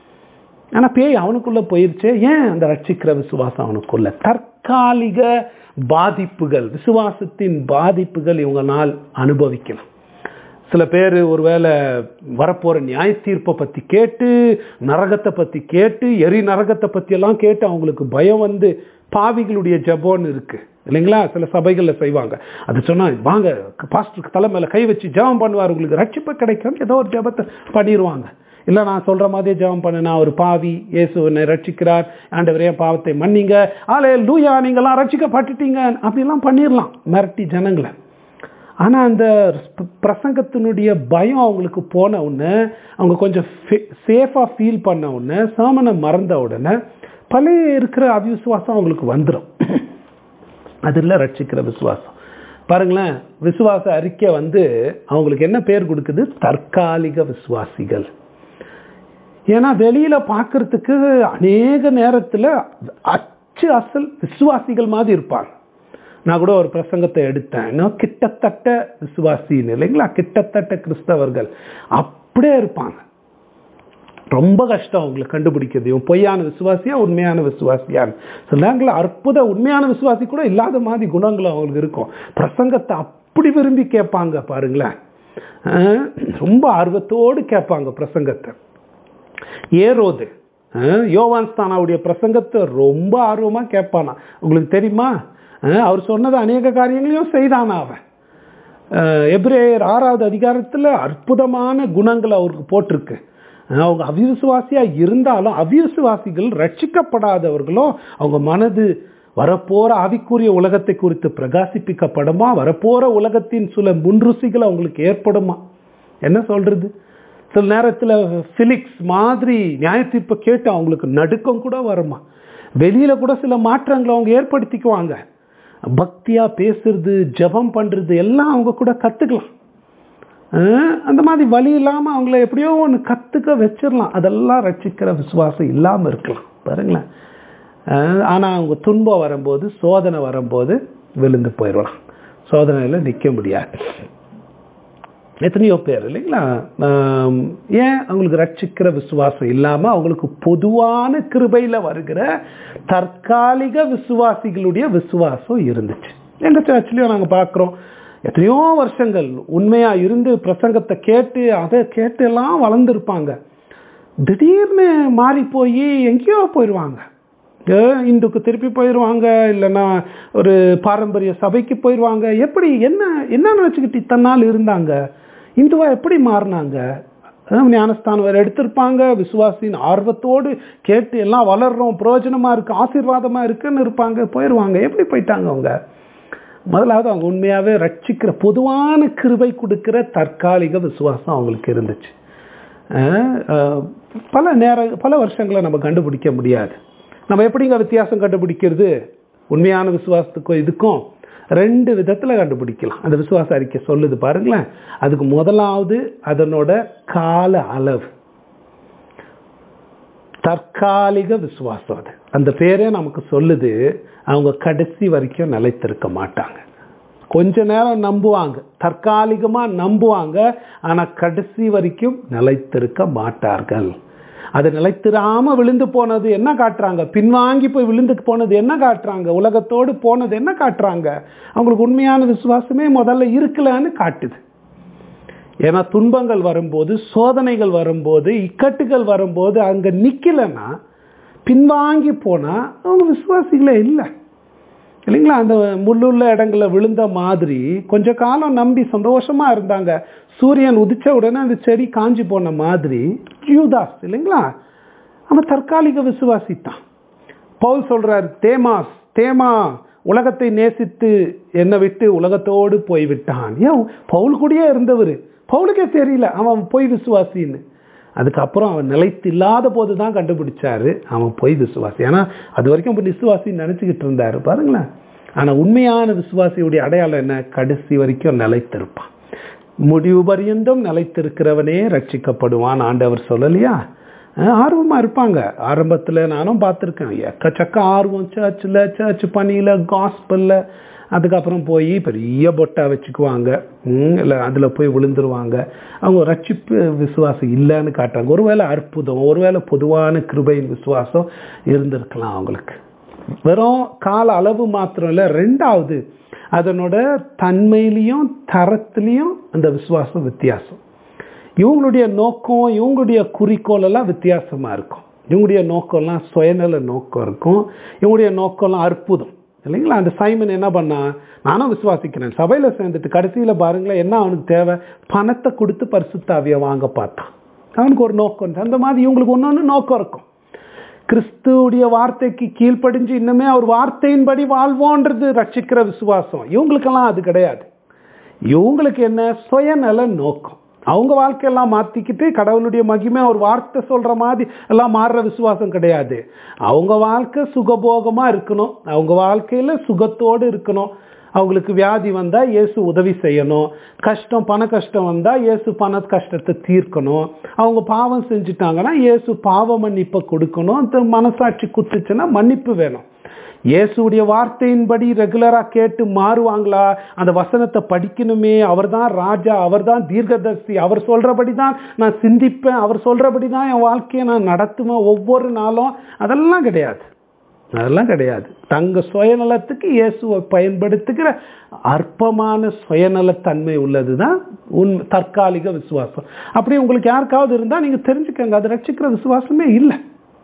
ஆனா பேய் அவனுக்குள்ள போயிருச்சே ஏன் அந்த ரட்சிக்கிற விசுவாசம் அவனுக்குள்ள தற்காலிக பாதிப்புகள் விசுவாசத்தின் பாதிப்புகள் இவங்கனால் அனுபவிக்கலாம் சில பேர் ஒருவேளை வரப்போற நியாய தீர்ப்பை பத்தி கேட்டு நரகத்தை பத்தி கேட்டு எரி நரகத்தை பத்தி எல்லாம் கேட்டு அவங்களுக்கு பயம் வந்து பாவிகளுடைய ஜெபம்னு இருக்கு இல்லைங்களா சில சபைகள்ல செய்வாங்க அது சொன்னா வாங்க பாஸ்டருக்கு தலை மேல கை வச்சு ஜெபம் பண்ணுவார் உங்களுக்கு ரட்சிப்பு கிடைக்கும் ஏதோ ஒரு ஜெபத்தை பண்ணிடுவாங்க இல்ல நான் சொல்ற மாதிரியே ஜெபம் பண்ண நான் ஒரு பாவி இயேசு என்னை ரட்சிக்கிறார் ஆண்டவரே என் பாவத்தை மன்னிங்க ஆலே லூயா நீங்கெல்லாம் ரட்சிக்கப்பட்டுட்டீங்க அப்படிலாம் பண்ணிடலாம் மிரட்டி ஜனங்களை ஆனா அந்த ஸ்ப- பிரசங்கத்தினுடைய பயம் அவங்களுக்கு போன உடனே அவங்க கொஞ்சம் சேஃபா ஃபீல் பண்ண உடனே சாமனை மறந்த உடனே பழைய இருக்கிற அவிசுவாசம் அவங்களுக்கு வந்துடும் அதில் ரட்சிக்கிற விசுவாசம் பாருங்களேன் விசுவாச அறிக்கை வந்து அவங்களுக்கு என்ன பேர் கொடுக்குது தற்காலிக விசுவாசிகள் ஏன்னா வெளியில பார்க்கறதுக்கு அநேக நேரத்துல அச்சு அசல் விசுவாசிகள் மாதிரி இருப்பாங்க நான் கூட ஒரு பிரசங்கத்தை எடுத்தேன் இன்னும் கிட்டத்தட்ட விசுவாசின்னு இல்லைங்களா கிட்டத்தட்ட கிறிஸ்தவர்கள் அப்படியே இருப்பாங்க ரொம்ப கஷ்டம் அவங்களுக்கு கண்டுபிடிக்கிறது இவன் பொய்யான விசுவாசியா உண்மையான விசுவாசியான்னு சொன்னாங்களா அற்புத உண்மையான விசுவாசி கூட இல்லாத மாதிரி குணங்கள் அவங்களுக்கு இருக்கும் பிரசங்கத்தை அப்படி விரும்பி கேட்பாங்க பாருங்களேன் அஹ் ரொம்ப ஆர்வத்தோடு கேட்பாங்க பிரசங்கத்தை ஏரோது அஹ் யோவான் ஸ்தானாவுடைய பிரசங்கத்தை ரொம்ப ஆர்வமா கேட்பானா உங்களுக்கு தெரியுமா அஹ் அவர் சொன்னது அநேக காரியங்களையும் செய்தானா அவன் அஹ் எபிரேயர் ஆறாவது அதிகாரத்துல அற்புதமான குணங்கள் அவருக்கு போட்டிருக்கு அஹ் அவங்க அவிசுவாசியா இருந்தாலும் அவிசுவாசிகள் ரட்சிக்கப்படாதவர்களும் அவங்க மனது வரப்போற ஆவிக்குரிய உலகத்தை குறித்து பிரகாசிப்பிக்கப்படுமா வரப்போற உலகத்தின் சில முன்ருசிகள் அவங்களுக்கு ஏற்படுமா என்ன சொல்றது சில நேரத்துல பிலிக்ஸ் மாதிரி நியாயத்தீர்ப்பை கேட்டு அவங்களுக்கு நடுக்கம் கூட வருமா வெளியில கூட சில மாற்றங்களை அவங்க ஏற்படுத்திக்குவாங்க பக்தியா பேசுறது ஜெபம் பண்றது எல்லாம் அவங்க கூட கத்துக்கலாம் அஹ் அந்த மாதிரி வழி இல்லாம அவங்கள எப்படியோ ஒன்று கத்துக்க வச்சிடலாம் அதெல்லாம் ரட்சிக்கிற விசுவாசம் இல்லாம இருக்கலாம் பாருங்களேன் அஹ் ஆனா அவங்க துன்பம் வரும்போது சோதனை வரும்போது விழுந்து போயிடலாம் சோதனையில நிக்க முடியாது எத்தனையோ பேர் இல்லைங்களா ஆம், ஏன் அவங்களுக்கு ரட்சிக்கிற விசுவாசம் இல்லாம அவங்களுக்கு பொதுவான கிருபையில வருகிற தற்காலிக விசுவாசிகளுடைய விசுவாசம் இருந்துச்சு எங்க சர்ச்லயும் நாங்க பார்க்கிறோம் எத்தனையோ வருஷங்கள் உண்மையா இருந்து பிரசங்கத்தை கேட்டு அதை கேட்டு எல்லாம் வளர்ந்துருப்பாங்க திடீர்னு மாறி போய் எங்கேயோ போயிடுவாங்க ஏ, இந்துக்கு திருப்பி போயிடுவாங்க இல்லைன்னா ஒரு பாரம்பரிய சபைக்கு போயிடுவாங்க எப்படி என்ன என்ன நினச்சிக்கிட்டு இத்தனை நாள் இருந்தாங்க இந்துவா எப்படி மாறினாங்க அஹ் ஞானஸ்தானம் வேறு எடுத்திருப்பாங்க விசுவாசின் ஆர்வத்தோடு கேட்டு எல்லாம் வளர்றோம் பிரயோஜனமா இருக்கு ஆசீர்வாதமா இருக்குன்னு இருப்பாங்க போயிடுவாங்க எப்படி போயிட்டாங்க அவங்க முதலாவது அவங்க உண்மையாவே ரட்சிக்கிற பொதுவான கிருபை கொடுக்கிற தற்காலிக விசுவாசம் அவங்களுக்கு இருந்துச்சு அஹ் அஹ் பல நேர பல வருஷங்களை நம்ம கண்டுபிடிக்க முடியாது நம்ம எப்படிங்க வித்தியாசம் கண்டுபிடிக்கிறது உண்மையான விசுவாசத்துக்கும் இதுக்கும் ரெண்டு விதத்துல கண்டுபிடிக்கலாம் அந்த விசுவாச அறிக்கை சொல்லுது பாருங்களேன் அதுக்கு முதலாவது அதனோட கால அளவு தற்காலிக விசுவாசம் அது அந்த பேரே நமக்கு சொல்லுது அவங்க கடைசி வரைக்கும் நிலைத்திருக்க மாட்டாங்க கொஞ்ச நேரம் நம்புவாங்க தற்காலிகமா நம்புவாங்க ஆனா கடைசி வரைக்கும் நிலைத்திருக்க மாட்டார்கள் அது நிலைத்திராம விழுந்து போனது என்ன காட்டுறாங்க பின்வாங்கி போய் விழுந்து போனது என்ன காட்டுறாங்க உலகத்தோடு போனது என்ன காட்டுறாங்க அவங்களுக்கு உண்மையான விசுவாசமே முதல்ல இருக்கலன்னு காட்டுது ஏன்னா துன்பங்கள் வரும்போது சோதனைகள் வரும்போது இக்கட்டுகள் வரும்போது அங்க நிக்கலைன்னா பின்வாங்கி போனா அவங்க விசுவாசிகளே இல்லை இல்லைங்களா அந்த முள்ளுள்ள இடங்கள்ல விழுந்த மாதிரி கொஞ்ச காலம் நம்பி சந்தோஷமா இருந்தாங்க சூரியன் உதிச்ச உடனே அந்த செடி காஞ்சி போன மாதிரி யூதாஸ் இல்லைங்களா அவன் தற்காலிக விசுவாசி தான் பவுல் சொல்றார் தேமாஸ் தேமா உலகத்தை நேசித்து என்னை விட்டு உலகத்தோடு போய்விட்டான் ஏன் பவுல் கூடயே இருந்தவர் பவுலுக்கே தெரியல அவன் பொய் விசுவாசின்னு அதுக்கப்புறம் அவன் நிலைத்து இல்லாத போது தான் கண்டுபிடிச்சாரு அவன் பொய் விசுவாசி ஏன்னா அது வரைக்கும் இப்போ விசுவாசின்னு நினச்சிக்கிட்டு இருந்தாரு பாருங்களேன் ஆனால் உண்மையான விசுவாசியுடைய அடையாளம் என்ன கடைசி வரைக்கும் நிலைத்திருப்பான் முடிவு பரியந்தம் நிலைத்திருக்கிறவனே ரட்சிக்கப்படுவான் ஆண்டவர் சொல்லலையா அஹ் ஆர்வமா இருப்பாங்க ஆரம்பத்துல நானும் பார்த்துருக்கேன் எக்கச்சக்க ஆர்வம் சர்ச்சில் சர்ச் பணியில காஸ்பல்ல அதுக்கப்புறம் போய் பெரிய பொட்டா வச்சுக்குவாங்க ம், இல்ல அதுல போய் விழுந்துருவாங்க அவங்க ரட்சிப்பு விசுவாசம் இல்லைன்னு காட்டுறாங்க ஒருவேளை அற்புதம் ஒருவேளை பொதுவான கிருபையின் விசுவாசம் இருந்திருக்கலாம் அவங்களுக்கு வெறும் கால அளவு மாத்திரம் இல்லை ரெண்டாவது அதனோட தன்மையிலையும் தரத்திலையும் அந்த விசுவாசம் வித்தியாசம் இவங்களுடைய நோக்கம் இவங்களுடைய குறிக்கோள் எல்லாம் வித்தியாசமா இருக்கும் இவங்களுடைய நோக்கம்லாம் சுயநல நோக்கம் இருக்கும் இவங்களுடைய நோக்கம்லாம் அற்புதம் இல்லைங்களா அந்த சைமன் என்ன பண்ணா நானும் விசுவாசிக்கிறேன் சபையில சேர்ந்துட்டு கடைசியில பாருங்களேன் என்ன அவனுக்கு தேவை பணத்தை கொடுத்து பரிசுத்தாவிய வாங்க பார்த்தான் அவனுக்கு ஒரு நோக்கம் இருக்கு. அந்த மாதிரி இவங்களுக்கு ஒன்னொன்னு நோக்கம் இருக்கும் கிறிஸ்துவுடைய வார்த்தைக்கு கீழ்ப்படிஞ்சு இன்னுமே அவர் வார்த்தையின்படி வாழ்வோன்றது ரட்சிக்கிற விசுவாசம் இவங்களுக்கெல்லாம் அது கிடையாது இவங்களுக்கு என்ன சுயநல நோக்கம் அவங்க வாழ்க்கையெல்லாம் மாத்திக்கிட்டு கடவுளுடைய மகிமை ஒரு வார்த்தை சொல்ற மாதிரி எல்லாம் மாறுற விசுவாசம் கிடையாது அவங்க வாழ்க்கை சுகபோகமா இருக்கணும் அவங்க வாழ்க்கையில சுகத்தோடு இருக்கணும் அவங்களுக்கு வியாதி வந்தா இயேசு உதவி செய்யணும் கஷ்டம் பண கஷ்டம் வந்தா இயேசு பண கஷ்டத்தை தீர்க்கணும் அவங்க பாவம் செஞ்சுட்டாங்கன்னா இயேசு பாவ மன்னிப்பை கொடுக்கணும் அந்த மனசாட்சி குத்துச்சுன்னா மன்னிப்பு வேணும் இயேசுடைய வார்த்தையின்படி ரெகுலரா கேட்டு மாறுவாங்களா அந்த வசனத்தை படிக்கணுமே அவர்தான் ராஜா அவர்தான் தீர்க்கதர்சி அவர் சொல்றபடி தான் நான் சிந்திப்பேன் அவர் சொல்றபடி தான் என் வாழ்க்கையை நான் நடத்துவேன் ஒவ்வொரு நாளும் அதெல்லாம் கிடையாது அதெல்லாம் கிடையாது தங்க சுயநலத்துக்கு இயேசுவை பயன்படுத்துகிற அற்பமான சுயநலத்தன்மை உள்ளது தான் உன் தற்காலிக விசுவாசம் அப்படி உங்களுக்கு யாருக்காவது இருந்தால் நீங்கள் தெரிஞ்சுக்கங்க அது ரட்சிக்கிற விசுவாசமே இல்லை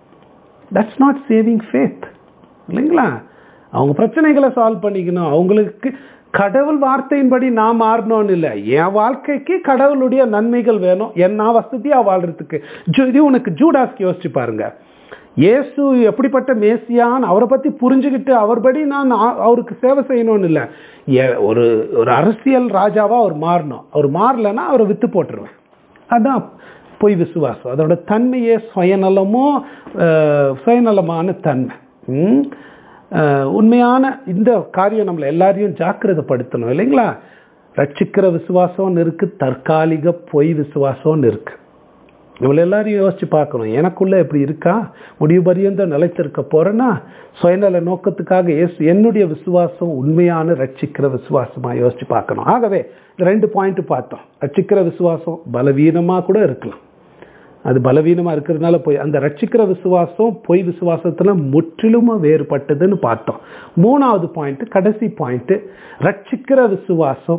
தட்ஸ் நாட் சேவிங் ஃபேத் இல்லைங்களா அவங்க பிரச்சனைகளை சால்வ் பண்ணிக்கணும் அவங்களுக்கு கடவுள் வார்த்தையின்படி நான் மாறணும்னு இல்லை என் வாழ்க்கைக்கு கடவுளுடைய நன்மைகள் வேணும் என் நான் வசதியாக வாழ்றதுக்கு ஜூ- இது உனக்கு ஜூடாஸ்க்கு யோசிச்சு பாருங்க இயேசு எப்படிப்பட்ட மேசியான் அவரை பற்றி புரிஞ்சுக்கிட்டு அவர்படி நான் ஆ- அவருக்கு சேவை செய்யணும்னு இல்லை ஏ- ஒரு ஒரு அரசியல் ராஜாவா அவர் மாறணும் அவர் மாறலைன்னா அவரை வித்து போட்டுருவேன் அதான் பொய் விசுவாசம் அதோட தன்மையே சுயநலமோ அஹ், சுயநலமான தன்மை ம்? அஹ், உண்மையான இந்த காரியம் நம்மளை எல்லாரையும் ஜாக்கிரதைப்படுத்தணும் இல்லைங்களா ரட்சிக்கிற விசுவாசம்னு இருக்கு தற்காலிக பொய் விசுவாசம்னு இருக்கு இவளை எல்லாரையும் யோசிச்சு பார்க்கணும் எனக்குள்ள எப்படி இருக்கா முடிவு பரியந்தம் நிலைத்திருக்க போறேன்னா சுயநல நோக்கத்துக்காக இயேசு என்னுடைய விசுவாசம் உண்மையான ரட்சிக்கிற விசுவாசமா யோசிச்சு பார்க்கணும் ஆகவே இந்த ரெண்டு பாயிண்ட் பார்த்தோம் ரட்சிக்கிற விசுவாசம் பலவீனமா கூட இருக்கலாம் அது பலவீனமா இருக்கிறதுனால போய் அந்த ரட்சிக்கிற விசுவாசம் பொய் விசுவாசத்துல முற்றிலுமா வேறுபட்டதுன்னு பார்த்தோம் மூணாவது பாயிண்ட் கடைசி பாயிண்ட் ரட்சிக்கிற விசுவாசம்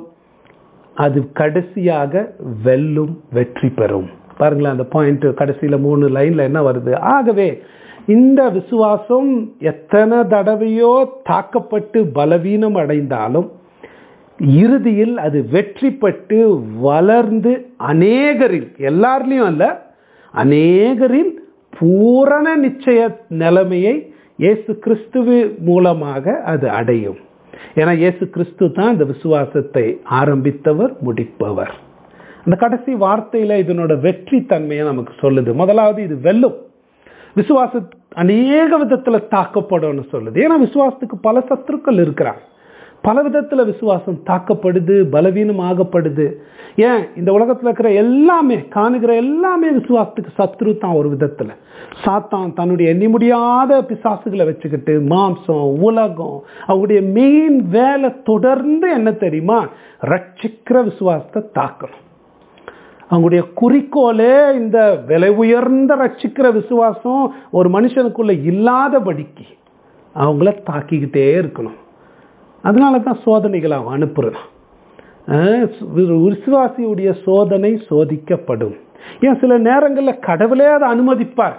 அது கடைசியாக வெல்லும் வெற்றி பெறும் பாருங்களேன் அந்த பாயிண்ட் கடைசியில மூணு லைன்ல என்ன வருது ஆகவே இந்த விசுவாசம் எத்தனை தடவையோ தாக்கப்பட்டு பலவீனம் அடைந்தாலும் இறுதியில் அது வெற்றி பெற்று வளர்ந்து அநேகரில் எல்லார்லையும் அல்ல அநேகரில் பூரண நிச்சய நிலைமையை இயேசு கிறிஸ்துவு மூலமாக அது அடையும் ஏன்னா இயேசு கிறிஸ்து தான் இந்த விசுவாசத்தை ஆரம்பித்தவர் முடிப்பவர் அந்த கடைசி வார்த்தையில இதனோட வெற்றி தன்மையை நமக்கு சொல்லுது முதலாவது இது வெல்லும் விசுவாச அநேக விதத்துல தாக்கப்படும்னு சொல்லுது ஏன்னா விசுவாசத்துக்கு பல சத்துருக்கள் இருக்கிறாங்க பல விதத்துல விசுவாசம் தாக்கப்படுது பலவீனமாகப்படுது ஏன் இந்த உலகத்துல இருக்கிற எல்லாமே காணுகிற எல்லாமே விசுவாசத்துக்கு சத்ரு தான் ஒரு விதத்துல சாத்தான் தன்னுடைய எண்ணி முடியாத பிசாசுகளை வச்சுக்கிட்டு மாம்சம் உலகம் அவங்களுடைய மெயின் வேலை தொடர்ந்து என்ன தெரியுமா ரட்சிக்கிற விசுவாசத்தை தாக்கணும் அவங்களுடைய குறிக்கோளே இந்த விலை உயர்ந்த ரட்சிக்கிற விசுவாசம் ஒரு மனுஷனுக்குள்ள இல்லாதபடிக்கு அவங்கள தாக்கிக்கிட்டே இருக்கணும் அதனால தான் சோதனைகளை அவன் அனுப்புறான் அஹ் ஒரு விசுவாசியுடைய சோதனை சோதிக்கப்படும் ஏன் சில நேரங்களில் கடவுளே அதை அனுமதிப்பார்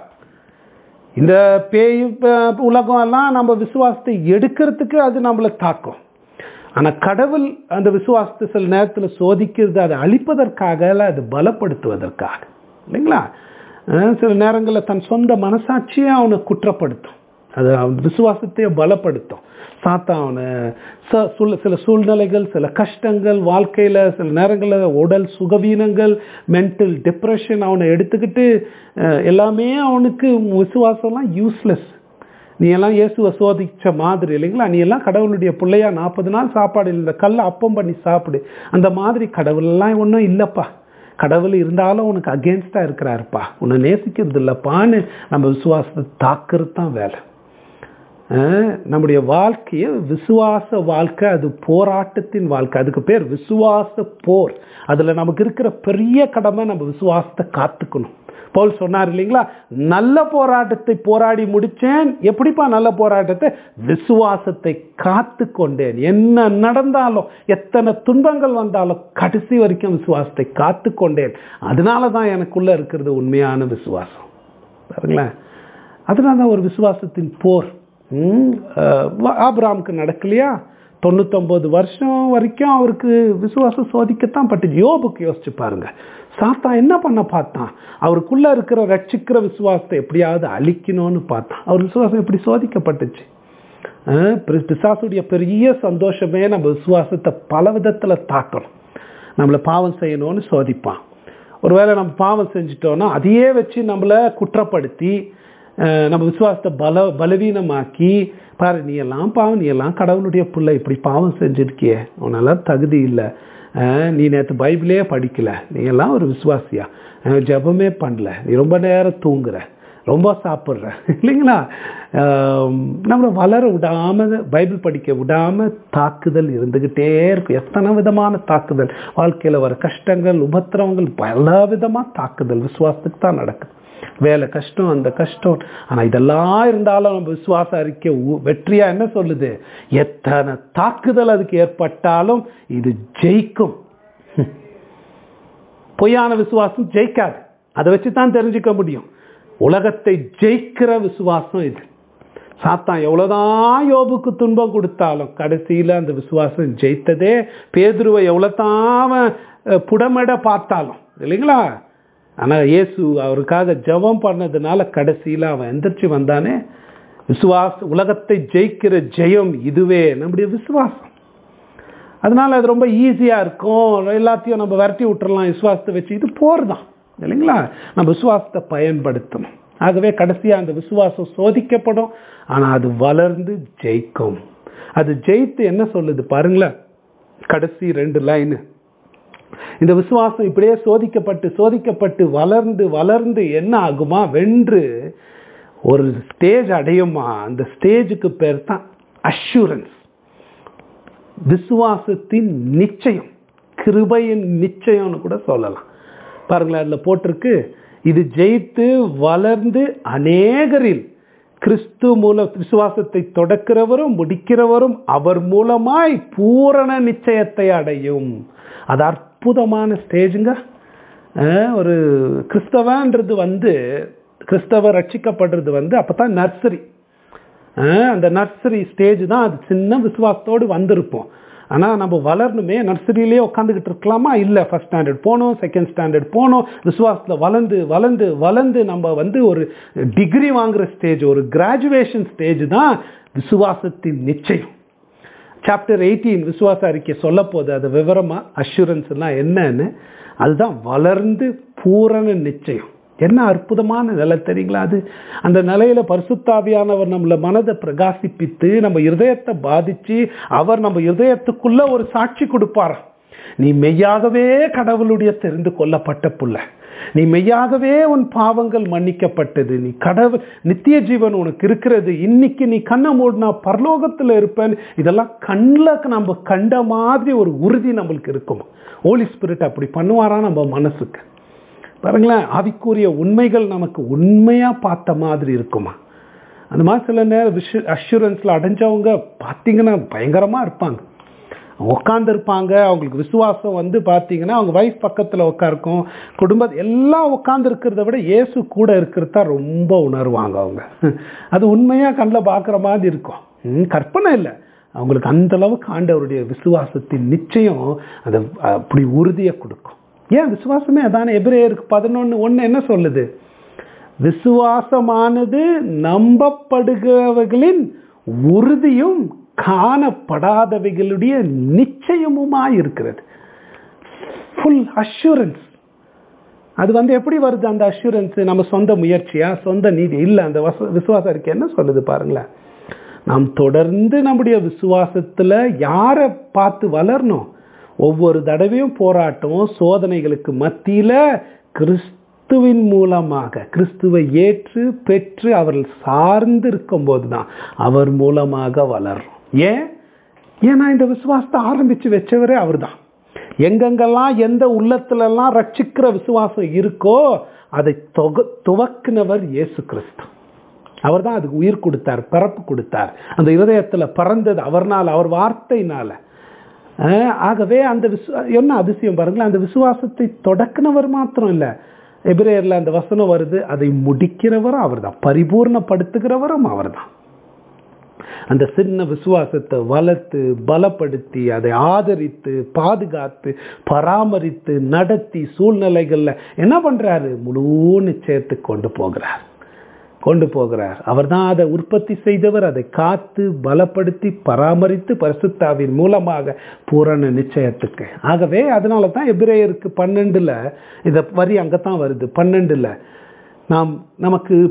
இந்த பேய் ப- உலகம் எல்லாம் நம்ம விசுவாசத்தை எடுக்கிறதுக்கு அது நம்மளை தாக்கும் ஆனா கடவுள் அந்த விசுவாசத்தை சில நேரத்தில் சோதிக்கிறது அதை அழிப்பதற்காக இல்ல அது பலப்படுத்துவதற்காக இல்லைங்களா அஹ் சில நேரங்களில் தன் சொந்த மனசாட்சியை அவனை குற்றப்படுத்தும் அது அவன் விசுவாசத்தையே பலப்படுத்தும் சாத்தா அவனை ச- சூழ்- சில சூழ்நிலைகள் சில கஷ்டங்கள் வாழ்க்கையில் சில நேரங்களில் உடல் சுகவீனங்கள் மென்டல் டிப்ரெஷன் அவனை எடுத்துக்கிட்டு அஹ், எல்லாமே அவனுக்கு விசுவாசம்லாம் யூஸ்லெஸ் நீ எல்லாம் இயேசுவை சோதிச்ச மாதிரி இல்லைங்களா நீ எல்லாம் கடவுளுடைய பிள்ளையா நாற்பது நாள் சாப்பாடு இல்லை இந்த கல்லை அப்பம் பண்ணி சாப்பிடு அந்த மாதிரி கடவுள் எல்லாம் ஒன்றும் இல்லைப்பா கடவுள் இருந்தாலும் உனக்கு அகேன்ஸ்டா இருக்கிறாருப்பா உன்னை நேசிக்கிறது இல்லைப்பான்னு நம்ம விசுவாசத்தை தாக்குறது தான் வேலை அஹ் நம்முடைய வாழ்க்கையை விசுவாச வாழ்க்கை அது போராட்டத்தின் வாழ்க்கை அதுக்கு பேர் விசுவாச போர் அதுல நமக்கு இருக்கிற பெரிய கடமை நம்ம விசுவாசத்தை காத்துக்கணும் பவுல் சொன்னார் இல்லைங்களா நல்ல போராட்டத்தை போராடி முடிச்சேன் எப்படிப்பா நல்ல போராட்டத்தை விசுவாசத்தை காத்து கொண்டேன் என்ன நடந்தாலும் எத்தனை துன்பங்கள் வந்தாலும் கடைசி வரைக்கும் விசுவாசத்தை காத்து கொண்டேன் அதனால தான் எனக்குள்ள இருக்கிறது உண்மையான விசுவாசம் பாருங்களேன் அதனால தான் ஒரு விசுவாசத்தின் போர் ம், அஹ், ஆபிரகாமுக்கு நடக்கலையா தொண்ணூத்தொன்பது வருஷம் வரைக்கும் அவருக்கு விசுவாசம் சோதிக்கத்தான் பட்டுச்சு யோபுக்கு யோசிச்சு பாருங்க சாத்தான் என்ன பண்ண பார்த்தான் அவருக்குள்ள இருக்கிற ரட்சிக்கிற விசுவாசத்தை எப்படியாவது அழிக்கணும்னு பார்த்தான் அவர் விசுவாசம் எப்படி சோதிக்கப்பட்டுச்சு அஹ், பி- பிசாசுடைய பெரிய சந்தோஷமே நம்ம விசுவாசத்தை பல விதத்துல தாக்கணும் நம்மளை பாவம் செய்யணும்னு சோதிப்பான் ஒருவேளை நம்ம பாவம் செஞ்சிட்டோம்னா அதையே வச்சு நம்மளை குற்றப்படுத்தி அஹ், நம்ம விசுவாசத்தை பல பலவீனமாக்கி பாரு நீ எல்லாம் பாவம் நீ எல்லாம் கடவுளுடைய பிள்ளை இப்படி பாவம் செஞ்சிருக்கியே உன்னெல்லாம் தகுதி இல்லை அஹ், நீ நேற்று பைபிளே படிக்கல நீ எல்லாம் ஒரு விசுவாசியா அஹ், ஜெபமே பண்ணல நீ ரொம்ப நேரம் தூங்குற ரொம்ப சாப்பிட்ற இல்லைங்களா ஆம், நம்மளை வளர விடாம பைபிள் படிக்க விடாம தாக்குதல் இருந்துகிட்டே இருக்கும் எத்தனை விதமான தாக்குதல் வாழ்க்கையில வர கஷ்டங்கள் உபத்திரவங்கள் பல விதமா தாக்குதல் விசுவாசத்துக்கு தான் நடக்குது வேலை கஷ்டம் அந்த கஷ்டம் ஆனா இதெல்லாம் இருந்தாலும் நம்ம விசுவாச அறிக்கை உ- வெற்றியா என்ன சொல்லுது எத்தனை தாக்குதல் அதுக்கு ஏற்பட்டாலும் இது ஜெயிக்கும் பொய்யான விசுவாசம் ஜெயிக்காது அதை வச்சு தான் தெரிஞ்சுக்க முடியும் உலகத்தை ஜெயிக்கிற விசுவாசம் இது சாத்தான் எவ்வளவுதான் யோபுக்கு துன்பம் கொடுத்தாலும் கடைசியில அந்த விசுவாசம் ஜெயித்ததே பேதுருவை எவ்வளவுதான் அவன், அஹ், புடமிட பார்த்தாலும் இல்லைங்களா ஆனா இயேசு அவருக்காக ஜெபம் பண்ணதுனால கடைசியில அவன் எந்திரிச்சு வந்தானே விசுவாச உலகத்தை ஜெயிக்கிற ஜெயம் இதுவே நம்முடைய விசுவாசம் அதனால அது ரொம்ப ஈஸியா இருக்கும் எல்லாத்தையும் நம்ம விரட்டி விட்டுறலாம் விசுவாசத்தை வச்சு இது போர் தான் இல்லைங்களா நம்ம விசுவாசத்தை பயன்படுத்தணும் ஆகவே கடைசியா அந்த விசுவாசம் சோதிக்கப்படும் ஆனா அது வளர்ந்து ஜெயிக்கும் அது ஜெயித்து என்ன சொல்லுது பாருங்களேன் கடைசி ரெண்டு லைனு இந்த விசுவாசம் இப்படியே சோதிக்கப்பட்டு சோதிக்கப்பட்டு வளர்ந்து வளர்ந்து என்ன ஆகுமா வென்று ஒரு ஸ்டேஜ் அடையுமா அந்த ஸ்டேஜுக்கு பேர் தான் அஷூரன்ஸ் விசுவாசத்தின் நிச்சயம் கிருபையின் நிச்சயம்னு கூட சொல்லலாம் பாருங்களேன் அதில் போட்டிருக்கு இது ஜெயித்து வளர்ந்து அநேகரில் கிறிஸ்து மூல விசுவாசத்தை தொடக்கிறவரும் முடிக்கிறவரும் அவர் மூலமாய் பூரண நிச்சயத்தை அடையும் அது அற்புதமான ஸ்டேஜுங்க அஹ் ஒரு கிறிஸ்தவன்றது வந்து கிறிஸ்தவ ரட்சிக்கப்படுறது வந்து அப்பதான் நர்சரி ஆஹ் அந்த நர்சரி ஸ்டேஜ் தான் அது சின்ன விசுவாசத்தோடு வந்திருப்போம் ஆனால் நம்ம வளரணுமே நர்சரியிலே உட்காந்துக்கிட்டு இருக்கலாமா இல்லை ஃபர்ஸ்ட் ஸ்டாண்டர்ட் போனோம் செகண்ட் ஸ்டாண்டர்ட் போனோம் விசுவாசத்தில் வளர்ந்து வளர்ந்து வளர்ந்து நம்ம வந்து ஒரு டிகிரி வாங்குற ஸ்டேஜ் ஒரு கிராஜுவேஷன் ஸ்டேஜ் தான் விசுவாசத்தின் நிச்சயம் சாப்டர் எயிட்டீன் விசுவாச அறிக்கை சொல்ல போது அது விவரமா அஷூரன்ஸ்லாம் என்னன்னு அதுதான் வளர்ந்து பூரண நிச்சயம் என்ன அற்புதமான நிலை தெரியுங்களா அது அந்த நிலையில பரிசுத்தாவியானவர் நம்மள மனதை பிரகாசிப்பித்து நம்ம இருதயத்தை பாதிச்சு அவர் நம்ம இருதயத்துக்குள்ள ஒரு சாட்சி கொடுப்பாராம் நீ மெய்யாகவே கடவுளுடைய தெரிந்து கொள்ளப்பட்ட புள்ள நீ மெய்யாகவே உன் பாவங்கள் மன்னிக்கப்பட்டது நீ கடவுள் நித்திய ஜீவன் உனக்கு இருக்கிறது இன்னைக்கு நீ கண்ணை மூடினா பரலோகத்துல இருப்பேன் இதெல்லாம் கண்ணில் நம்ம கண்ட மாதிரி ஒரு உறுதி நம்மளுக்கு இருக்கும் ஹோலி ஸ்பிரிட் அப்படி பண்ணுவாரா நம்ம மனசுக்கு பாருங்களேன் ஆவிக்குரிய உண்மைகள் நமக்கு உண்மையா பார்த்த மாதிரி இருக்குமா அந்த மாதிரி சில நேரம் விஷ அஷூரன்ஸ்ல அடைஞ்சவங்க பார்த்தீங்கன்னா பயங்கரமா இருப்பாங்க உட்காந்து இருப்பாங்க அவங்களுக்கு விசுவாசம் வந்து பார்த்தீங்கன்னா அவங்க வைஃப் பக்கத்தில் உட்காருக்கும் குடும்ப எல்லாம் உட்காந்து இருக்கிறத விட இயேசு கூட இருக்கிறது தான் ரொம்ப உணர்வாங்க அவங்க அது உண்மையாக கண்ணில் பார்க்குற மாதிரி இருக்கும் ம், கற்பனை இல்லை அவங்களுக்கு அந்த அளவுக்கு ஆண்டவருடைய விசுவாசத்தின் நிச்சயம் அதை அப்படி உறுதியை கொடுக்கும் ஏன் விசுவாசமே அதானே எபிரேயருக்கு பதினொன்று ஒன்று என்ன சொல்லுது விசுவாசமானது நம்பப்படுகிறவர்களின் உறுதியும் காணப்படாதவைகளுடைய நிச்சயமுமாய் இருக்கிறது ஃபுல் அஷூரன்ஸ் அது வந்து எப்படி வருது அந்த அஷூரன்ஸ் நம்ம சொந்த முயற்சியா சொந்த நீதி இல்லை அந்த வச விசுவாசம் இருக்கு என்ன சொல்லுது பாருங்களேன் நாம் தொடர்ந்து நம்முடைய விசுவாசத்துல யாரை பார்த்து வளரணும் ஒவ்வொரு தடவையும் போராட்டம் சோதனைகளுக்கு மத்தியில கிறிஸ்துவின் மூலமாக கிறிஸ்துவை ஏற்று பெற்று அவர்கள் சார்ந்து இருக்கும்போது தான் அவர் மூலமாக வளரும் ஏன் ஏன்னா இந்த விசுவாசத்தை ஆரம்பிச்சு வச்சவரே அவர்தான் எங்கெங்கெல்லாம் எந்த உள்ளத்துலலாம் ரட்சிக்கிற விசுவாசம் இருக்கோ அதை தொக துவக்கினவர் இயேசு கிறிஸ்து அவர் தான் அதுக்கு உயிர் கொடுத்தார் பிறப்பு கொடுத்தார் அந்த இருதயத்துல பிறந்தது அவர்னால அவர் வார்த்தையினால அஹ் ஆகவே அந்த விசு என்ன அதிசயம் பாருங்களேன் அந்த விசுவாசத்தை தொடக்கினவர் மாத்திரம் இல்லை எபிரேயர்ல அந்த வசனம் வருது அதை முடிக்கிறவரும் அவர்தான் பரிபூர்ணப்படுத்துகிறவரும் அவர்தான் அந்த சின்ன விசுவாசத்தை வளர்த்து பலப்படுத்தி அதை ஆதரித்து பாதுகாத்து பராமரித்து நடத்தி சூழ்நிலைகள்ல என்ன பண்றாரு முழு நிச்சயத்துக்கு கொண்டு போகிறார் கொண்டு போகிறார் அவர் தான் அதை உற்பத்தி செய்தவர் அதை காத்து பலப்படுத்தி பராமரித்து பரிசுத்தாவின் மூலமாக பூரண நிச்சயத்துக்கு ஆகவே அதனால தான் எபிரேயருக்கு பன்னெண்டுல இந்த வரி அங்கதான் வருது பன்னெண்டுல நாம் நமக்கு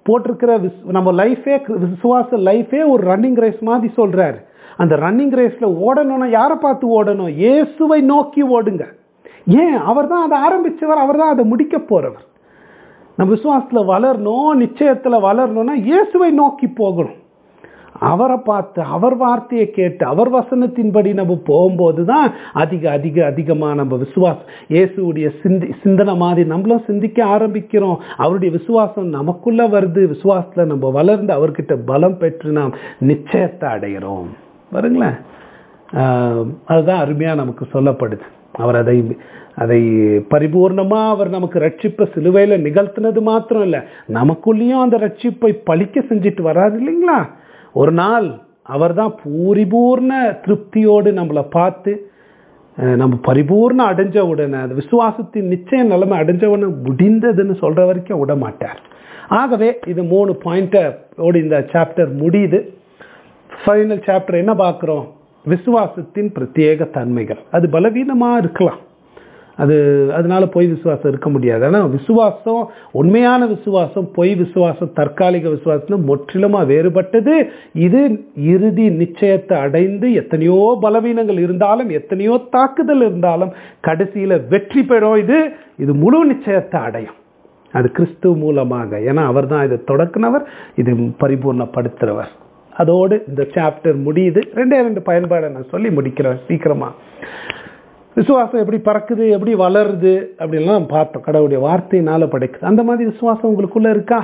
போட்டிருக்கிற விஸ் நம்ம லைஃபே விசுவாச லைஃபே ஒரு ரன்னிங் ரேஸ் மாதிரி சொல்றாரு அந்த ரன்னிங் ரேஸ்ல ஓடணும்னா யாரை பார்த்து ஓடணும் இயேசுவை நோக்கி ஓடுங்க ஏன் அவர் தான் அதை ஆரம்பிச்சவர் அவர் தான் அதை முடிக்க போறவர் நம்ம விசுவாசத்துல வளரணும் நிச்சயத்துல வளரணும்னா இயேசுவை நோக்கி போகணும் அவரை பார்த்து அவர் வார்த்தையை கேட்டு அவர் வசனத்தின்படி நம்ம போகும்போது தான் அதிக அதிக அதிகமாக நம்ம விசுவாசம் இயேசுடைய சிந்தி சிந்தனை மாதிரி நம்மளும் சிந்திக்க ஆரம்பிக்கிறோம் அவருடைய விசுவாசம் நமக்குள்ள வருது விசுவாசத்தில் நம்ம வளர்ந்து அவர்கிட்ட பலம் பெற்று நாம் நிச்சயத்தை அடைகிறோம் பாருங்களேன் ஆஹ் அதுதான் அருமையாக நமக்கு சொல்லப்படுது அவர் அதை அதை பரிபூர்ணமா அவர் நமக்கு ரட்சிப்பை சிலுவையில் நிகழ்த்தினது மாத்திரம் இல்லை நமக்குள்ளேயும் அந்த ரட்சிப்பை பழிக்க செஞ்சுட்டு வராது இல்லைங்களா ஒரு நாள் அவர் தான் பூரிபூர்ண திருப்தியோடு நம்மளை பார்த்து அஹ், நம்ம பரிபூர்ண அடைஞ்ச உடனே அந்த விசுவாசத்தின் நிச்சய நிலைமை அடைஞ்ச உடனே முடிந்ததுன்னு சொல்ற வரைக்கும் விட மாட்டார் ஆகவே இது மூணு பாயிண்டோடு இந்த சாப்டர் முடியுது ஃபைனல் சாப்டர் என்ன பார்க்குறோம் விசுவாசத்தின் பிரத்யேக தன்மைகள் அது பலவீனமாக இருக்கலாம் அது அதனால பொய் விசுவாசம் இருக்க முடியாது ஆனால் விசுவாசம் உண்மையான விசுவாசம் பொய் விசுவாசம் தற்காலிக விசுவாசம் முற்றிலுமாக வேறுபட்டது இது இறுதி நிச்சயத்தை அடைந்து எத்தனையோ பலவீனங்கள் இருந்தாலும் எத்தனையோ தாக்குதல் இருந்தாலும் கடைசியில் வெற்றி பெறும் இது இது முழு நிச்சயத்தை அடையும் அது கிறிஸ்துவ மூலமாக ஏன்னா அவர் தான் இதை தொடக்குனவர் இது பரிபூர்ணப்படுத்துகிறவர் அதோடு இந்த சாப்டர் முடியுது ரெண்டே ரெண்டு பயன்பாடை நான் சொல்லி முடிக்கிறேன் சீக்கிரமா விசுவாசம் எப்படி பறக்குது எப்படி வளருது அப்படின்லாம் நம்ம பார்த்தோம் கடவுளுடைய வார்த்தையினால படைக்குது அந்த மாதிரி விசுவாசம் உங்களுக்குள்ள இருக்கா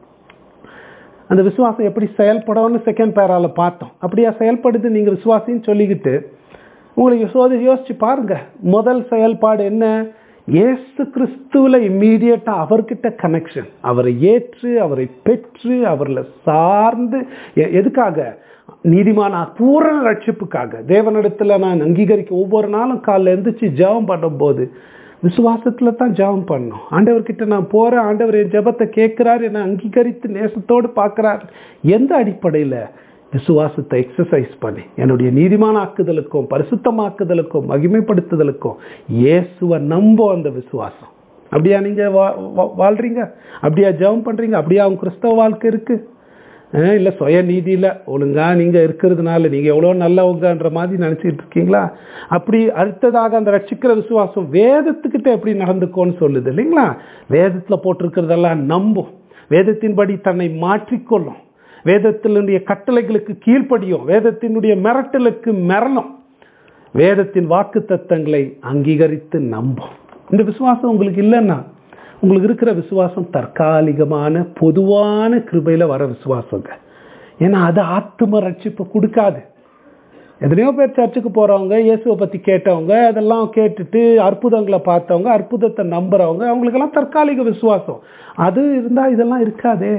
அந்த விசுவாசம் எப்படி செயல்படும்னு செகண்ட் பேரால பார்த்தோம் அப்படியா செயல்படுது நீங்க விசுவாசின்னு சொல்லிக்கிட்டு உங்களுக்கு சோதி யோசிச்சு பாருங்க முதல் செயல்பாடு என்ன இயேசு கிறிஸ்துவில் இம்மீடியட்டா அவர்கிட்ட கனெக்ஷன் அவரை ஏற்று அவரை பெற்று அவரில் சார்ந்து எ- எதுக்காக நீதிமான பூரண ரட்சிப்புக்காக தேவனிடத்துல நான் அங்கீகரிக்க ஒவ்வொரு நாளும் காலைல எந்திரிச்சு ஜெபம் பண்ணும்போது விசுவாசத்துல தான் ஜெபம் பண்ணணும் ஆண்டவர்கிட்ட நான் போறேன் ஆண்டவர் என் ஜெபத்தை கேட்கிறார் என்னை அங்கீகரித்து நேசத்தோடு பார்க்கிறார் எந்த அடிப்படையில் விசுவாசத்தை எக்ஸசைஸ் பண்ணி என்னுடைய நீதிமான ஆக்குதலுக்கும் பரிசுத்தமாக்குதலுக்கும் மகிமைப்படுத்துதலுக்கும் இயேசுவை நம்ப அந்த விசுவாசம் அப்படியா நீங்க வா- வா- வாழ்றீங்க அப்படியா ஜெபம் பண்றீங்க அப்படியா உங்க கிறிஸ்தவ வாழ்க்கை இருக்கு அஹ் இல்ல சுய நீதியில ஒழுங்கா நீங்க இருக்கிறதுனால நீங்க எவ்வளவு நல்லவங்கன்ற மாதிரி நினைச்சிட்டு இருக்கீங்களா அப்படி அடுத்ததாக அந்த ரட்சிக்கிற விசுவாசம் வேதத்துக்கிட்ட எப்படி நடந்துக்கோன்னு சொல்லுது இல்லைங்களா வேதத்துல போட்டிருக்கிறதெல்லாம் நம்பும் வேதத்தின்படி தன்னை மாற்றிக்கொள்ளும் வேதத்தினுடைய கட்டளைகளுக்கு கீழ்ப்படியும் வேதத்தினுடைய மிரட்டலுக்கு மிரளும் வேதத்தின் வாக்கு தத்தங்களை அங்கீகரித்து நம்பும் இந்த விசுவாசம் உங்களுக்கு இல்லைன்னா உங்களுக்கு இருக்கிற விசுவாசம் தற்காலிகமான பொதுவான கிருபையில வர விசுவாசங்க ஏன்னா அது ஆத்தும ரட்சிப்பை கொடுக்காது எத்தனையோ பேர் சர்ச்சுக்கு போறவங்க இயேசுவை பத்தி கேட்டவங்க அதெல்லாம் கேட்டுட்டு அற்புதங்களை பார்த்தவங்க அற்புதத்தை நம்புறவங்க அவங்களுக்கெல்லாம் தற்காலிக விசுவாசம் அது இருந்தா இதெல்லாம் இருக்காதே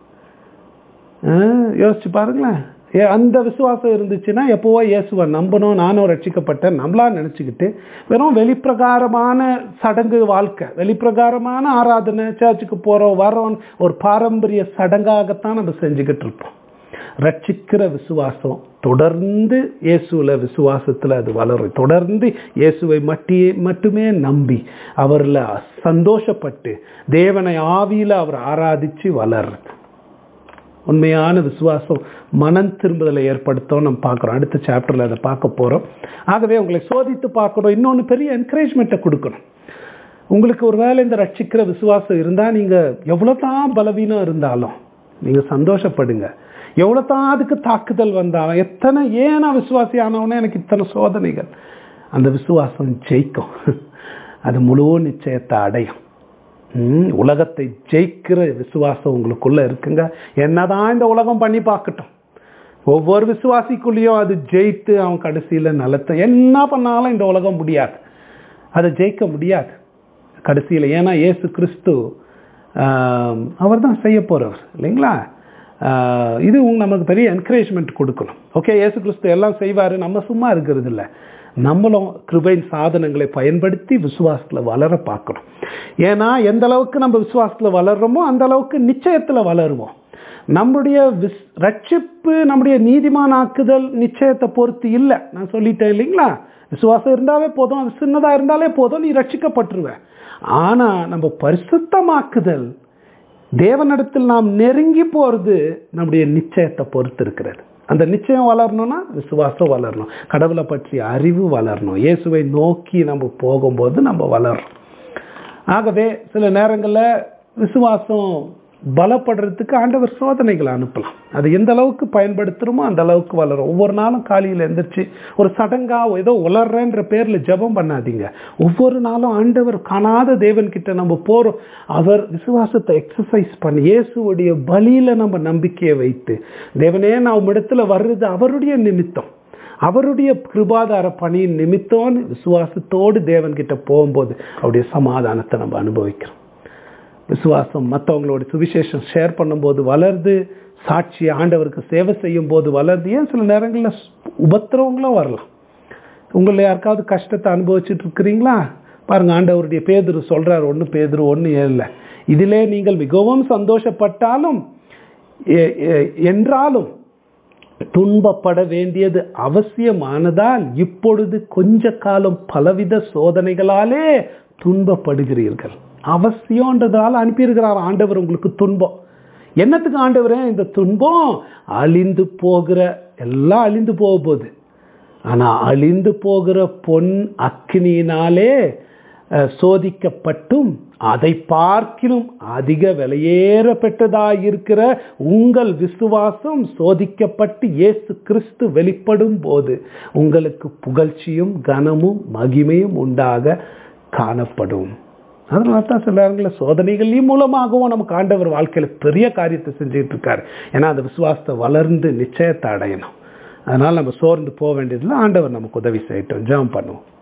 ஆ, யோசிச்சு பாருங்களேன் ஏ அந்த விசுவாசம் இருந்துச்சுன்னா எப்போவோ இயேசுவை நம்பணும் நானும் ரட்சிக்கப்பட்டேன் நம்மளா நினச்சிக்கிட்டு வெறும் வெளிப்பிரகாரமான சடங்கு வாழ்க்கை வெளிப்பிரகாரமான ஆராதனை சர்ச்சுக்கு போகிறோம் வரோம் ஒரு பாரம்பரிய சடங்காகத்தான் நம்ம செஞ்சுக்கிட்டு இருப்போம் ரட்சிக்கிற விசுவாசம் தொடர்ந்து இயேசுல விசுவாசத்தில் அது வளரும் தொடர்ந்து இயேசுவை மட்டியே மட்டுமே நம்பி அவரில் சந்தோஷப்பட்டு தேவனை ஆவியில் அவர் ஆராதிச்சு வளர்றது உண்மையான விசுவாசம் மனம் திரும்புதலை ஏற்படுத்தும் நம்ம பார்க்குறோம் அடுத்த சாப்டரில் அதை பார்க்க போகிறோம் ஆகவே உங்களை சோதித்து பார்க்கணும் இன்னொன்று பெரிய என்கரேஜ்மெண்ட்டை கொடுக்கணும் உங்களுக்கு ஒரு வேளை இந்த ரட்சிக்கிற விசுவாசம் இருந்தால் நீங்கள் எவ்வளோ தான் பலவீனம் இருந்தாலும் நீங்கள் சந்தோஷப்படுங்க எவ்வளோ தான் அதுக்கு தாக்குதல் வந்தாலும் எத்தனை ஏன் நான் விசுவாசி ஆனவனே எனக்கு இத்தனை சோதனைகள் அந்த விசுவாசம் ஜெயிக்கும் அது முழு நிச்சயத்தை அடையும் ம், உலகத்தை ஜெயிக்கிற விசுவாசம் உங்களுக்குள்ள இருக்குங்க என்னதான் இந்த உலகம் பண்ணி பார்க்கட்டும் ஒவ்வொரு விசுவாசிக்குள்ளேயும் அது ஜெயித்து அவன் கடைசியில நலத்தை என்ன பண்ணாலும் இந்த உலகம் முடியாது அதை ஜெயிக்க முடியாது கடைசியில் ஏன்னா இயேசு கிறிஸ்து அவர் தான் செய்ய போறவர் இல்லைங்களா ஆஹ் இது உங்க- நமக்கு பெரிய என்கரேஜ்மெண்ட் கொடுக்கணும் ஓகே இயேசு கிறிஸ்து எல்லாம் செய்வாரு நம்ம சும்மா இருக்கிறது இல்ல நம்மளும் கிருபையின் சாதனங்களை பயன்படுத்தி விசுவாசத்துல வளர பார்க்கணும் ஏன்னா எந்த அளவுக்கு நம்ம விசுவாசத்துல வளர்றோமோ அந்த அளவுக்கு நிச்சயத்துல வளருவோம் நம்முடைய விஸ் ரட்சிப்பு நம்முடைய நீதிமானாக்குதல் நிச்சயத்தை பொறுத்து இல்லை நான் சொல்லிட்டேன் இல்லைங்களா விசுவாசம் இருந்தாலே போதும் அது சின்னதா இருந்தாலே போதும் நீ ரட்சிக்கப்பட்டுருவ ஆனா நம்ம பரிசுத்தமாக்குதல் தேவனிடத்தில் நாம் நெருங்கி போகிறது நம்முடைய நிச்சயத்தை பொறுத்து இருக்கிறது அந்த நிச்சயம் வளரணும்னா விசுவாசம் வளரணும் கடவுளை பற்றிய அறிவு வளரணும் இயேசுவை நோக்கி நம்ம போகும்போது நம்ம வளர்றோம் ஆகவே சில நேரங்களில் விசுவாசம் பலப்படுறதுக்கு ஆண்டவர் சோதனைகளை அனுப்பலாம் அது எந்த அளவுக்கு பயன்படுத்துகிறோமோ அந்த அளவுக்கு வளரும் ஒவ்வொரு நாளும் காலையில் எந்திரிச்சு ஒரு சடங்கா ஏதோ உளர்றேன்ற பேரில் ஜெபம் பண்ணாதீங்க ஒவ்வொரு நாளும் ஆண்டவர் காணாத தேவன்கிட்ட நம்ம போகிறோம் அவர் விசுவாசத்தை எக்ஸசைஸ் பண்ணி இயேசுவுடைய பலியில் நம்ம நம்பிக்கையை வைத்து தேவனே நான் இடத்துல வர்றது அவருடைய நிமித்தம் அவருடைய கிருபாதார பணியின் நிமித்தம்னு விசுவாசத்தோடு தேவன்கிட்ட போகும்போது அவருடைய சமாதானத்தை நம்ம அனுபவிக்கிறோம் விசுவாசம் மற்றவங்களோட சுவிசேஷம் ஷேர் பண்ணும்போது வளருது சாட்சி ஆண்டவருக்கு சேவை செய்யும் போது வளருது ஏன் சில நேரங்களில் உபத்திரவங்களும் வரலாம் உங்களை யாருக்காவது கஷ்டத்தை அனுபவிச்சுட்டு இருக்கிறீங்களா பாருங்க ஆண்டவருடைய பேதுரு சொல்றார் ஒன்று பேதுரு ஒன்று இல்லை இதிலே நீங்கள் மிகவும் சந்தோஷப்பட்டாலும் என்றாலும் துன்பப்பட வேண்டியது அவசியமானதால் இப்பொழுது கொஞ்ச காலம் பலவித சோதனைகளாலே துன்பப்படுகிறீர்கள் அவசியம்ன்றதால அனுப்பியிருக்கிறார் ஆண்டவர் உங்களுக்கு துன்பம் என்னத்துக்கு ஆண்டவர் இந்த துன்பம் அழிந்து போகிற எல்லாம் அழிந்து போக போகுது ஆனா அழிந்து போகிற பொன் அக்னியினாலே சோதிக்கப்பட்டும் அதை பார்க்கிலும் அதிக விலையேற பெற்றதாயிருக்கிற உங்கள் விசுவாசம் சோதிக்கப்பட்டு இயேசு கிறிஸ்து வெளிப்படும் போது உங்களுக்கு புகழ்ச்சியும் கனமும் மகிமையும் உண்டாக காணப்படும் அதனால தான் சில நேரங்களில் சோதனைகளையும் மூலமாகவும் நமக்கு ஆண்டவர் வாழ்க்கையில் பெரிய காரியத்தை செஞ்சுட்டு இருக்காரு ஏன்னா அந்த விசுவாசத்தை வளர்ந்து நிச்சயத்தை அடையணும் அதனால் நம்ம சோர்ந்து போக வேண்டியதில் ஆண்டவர் நமக்கு உதவி செய்யட்டும் ஜெபம் பண்ணுவோம்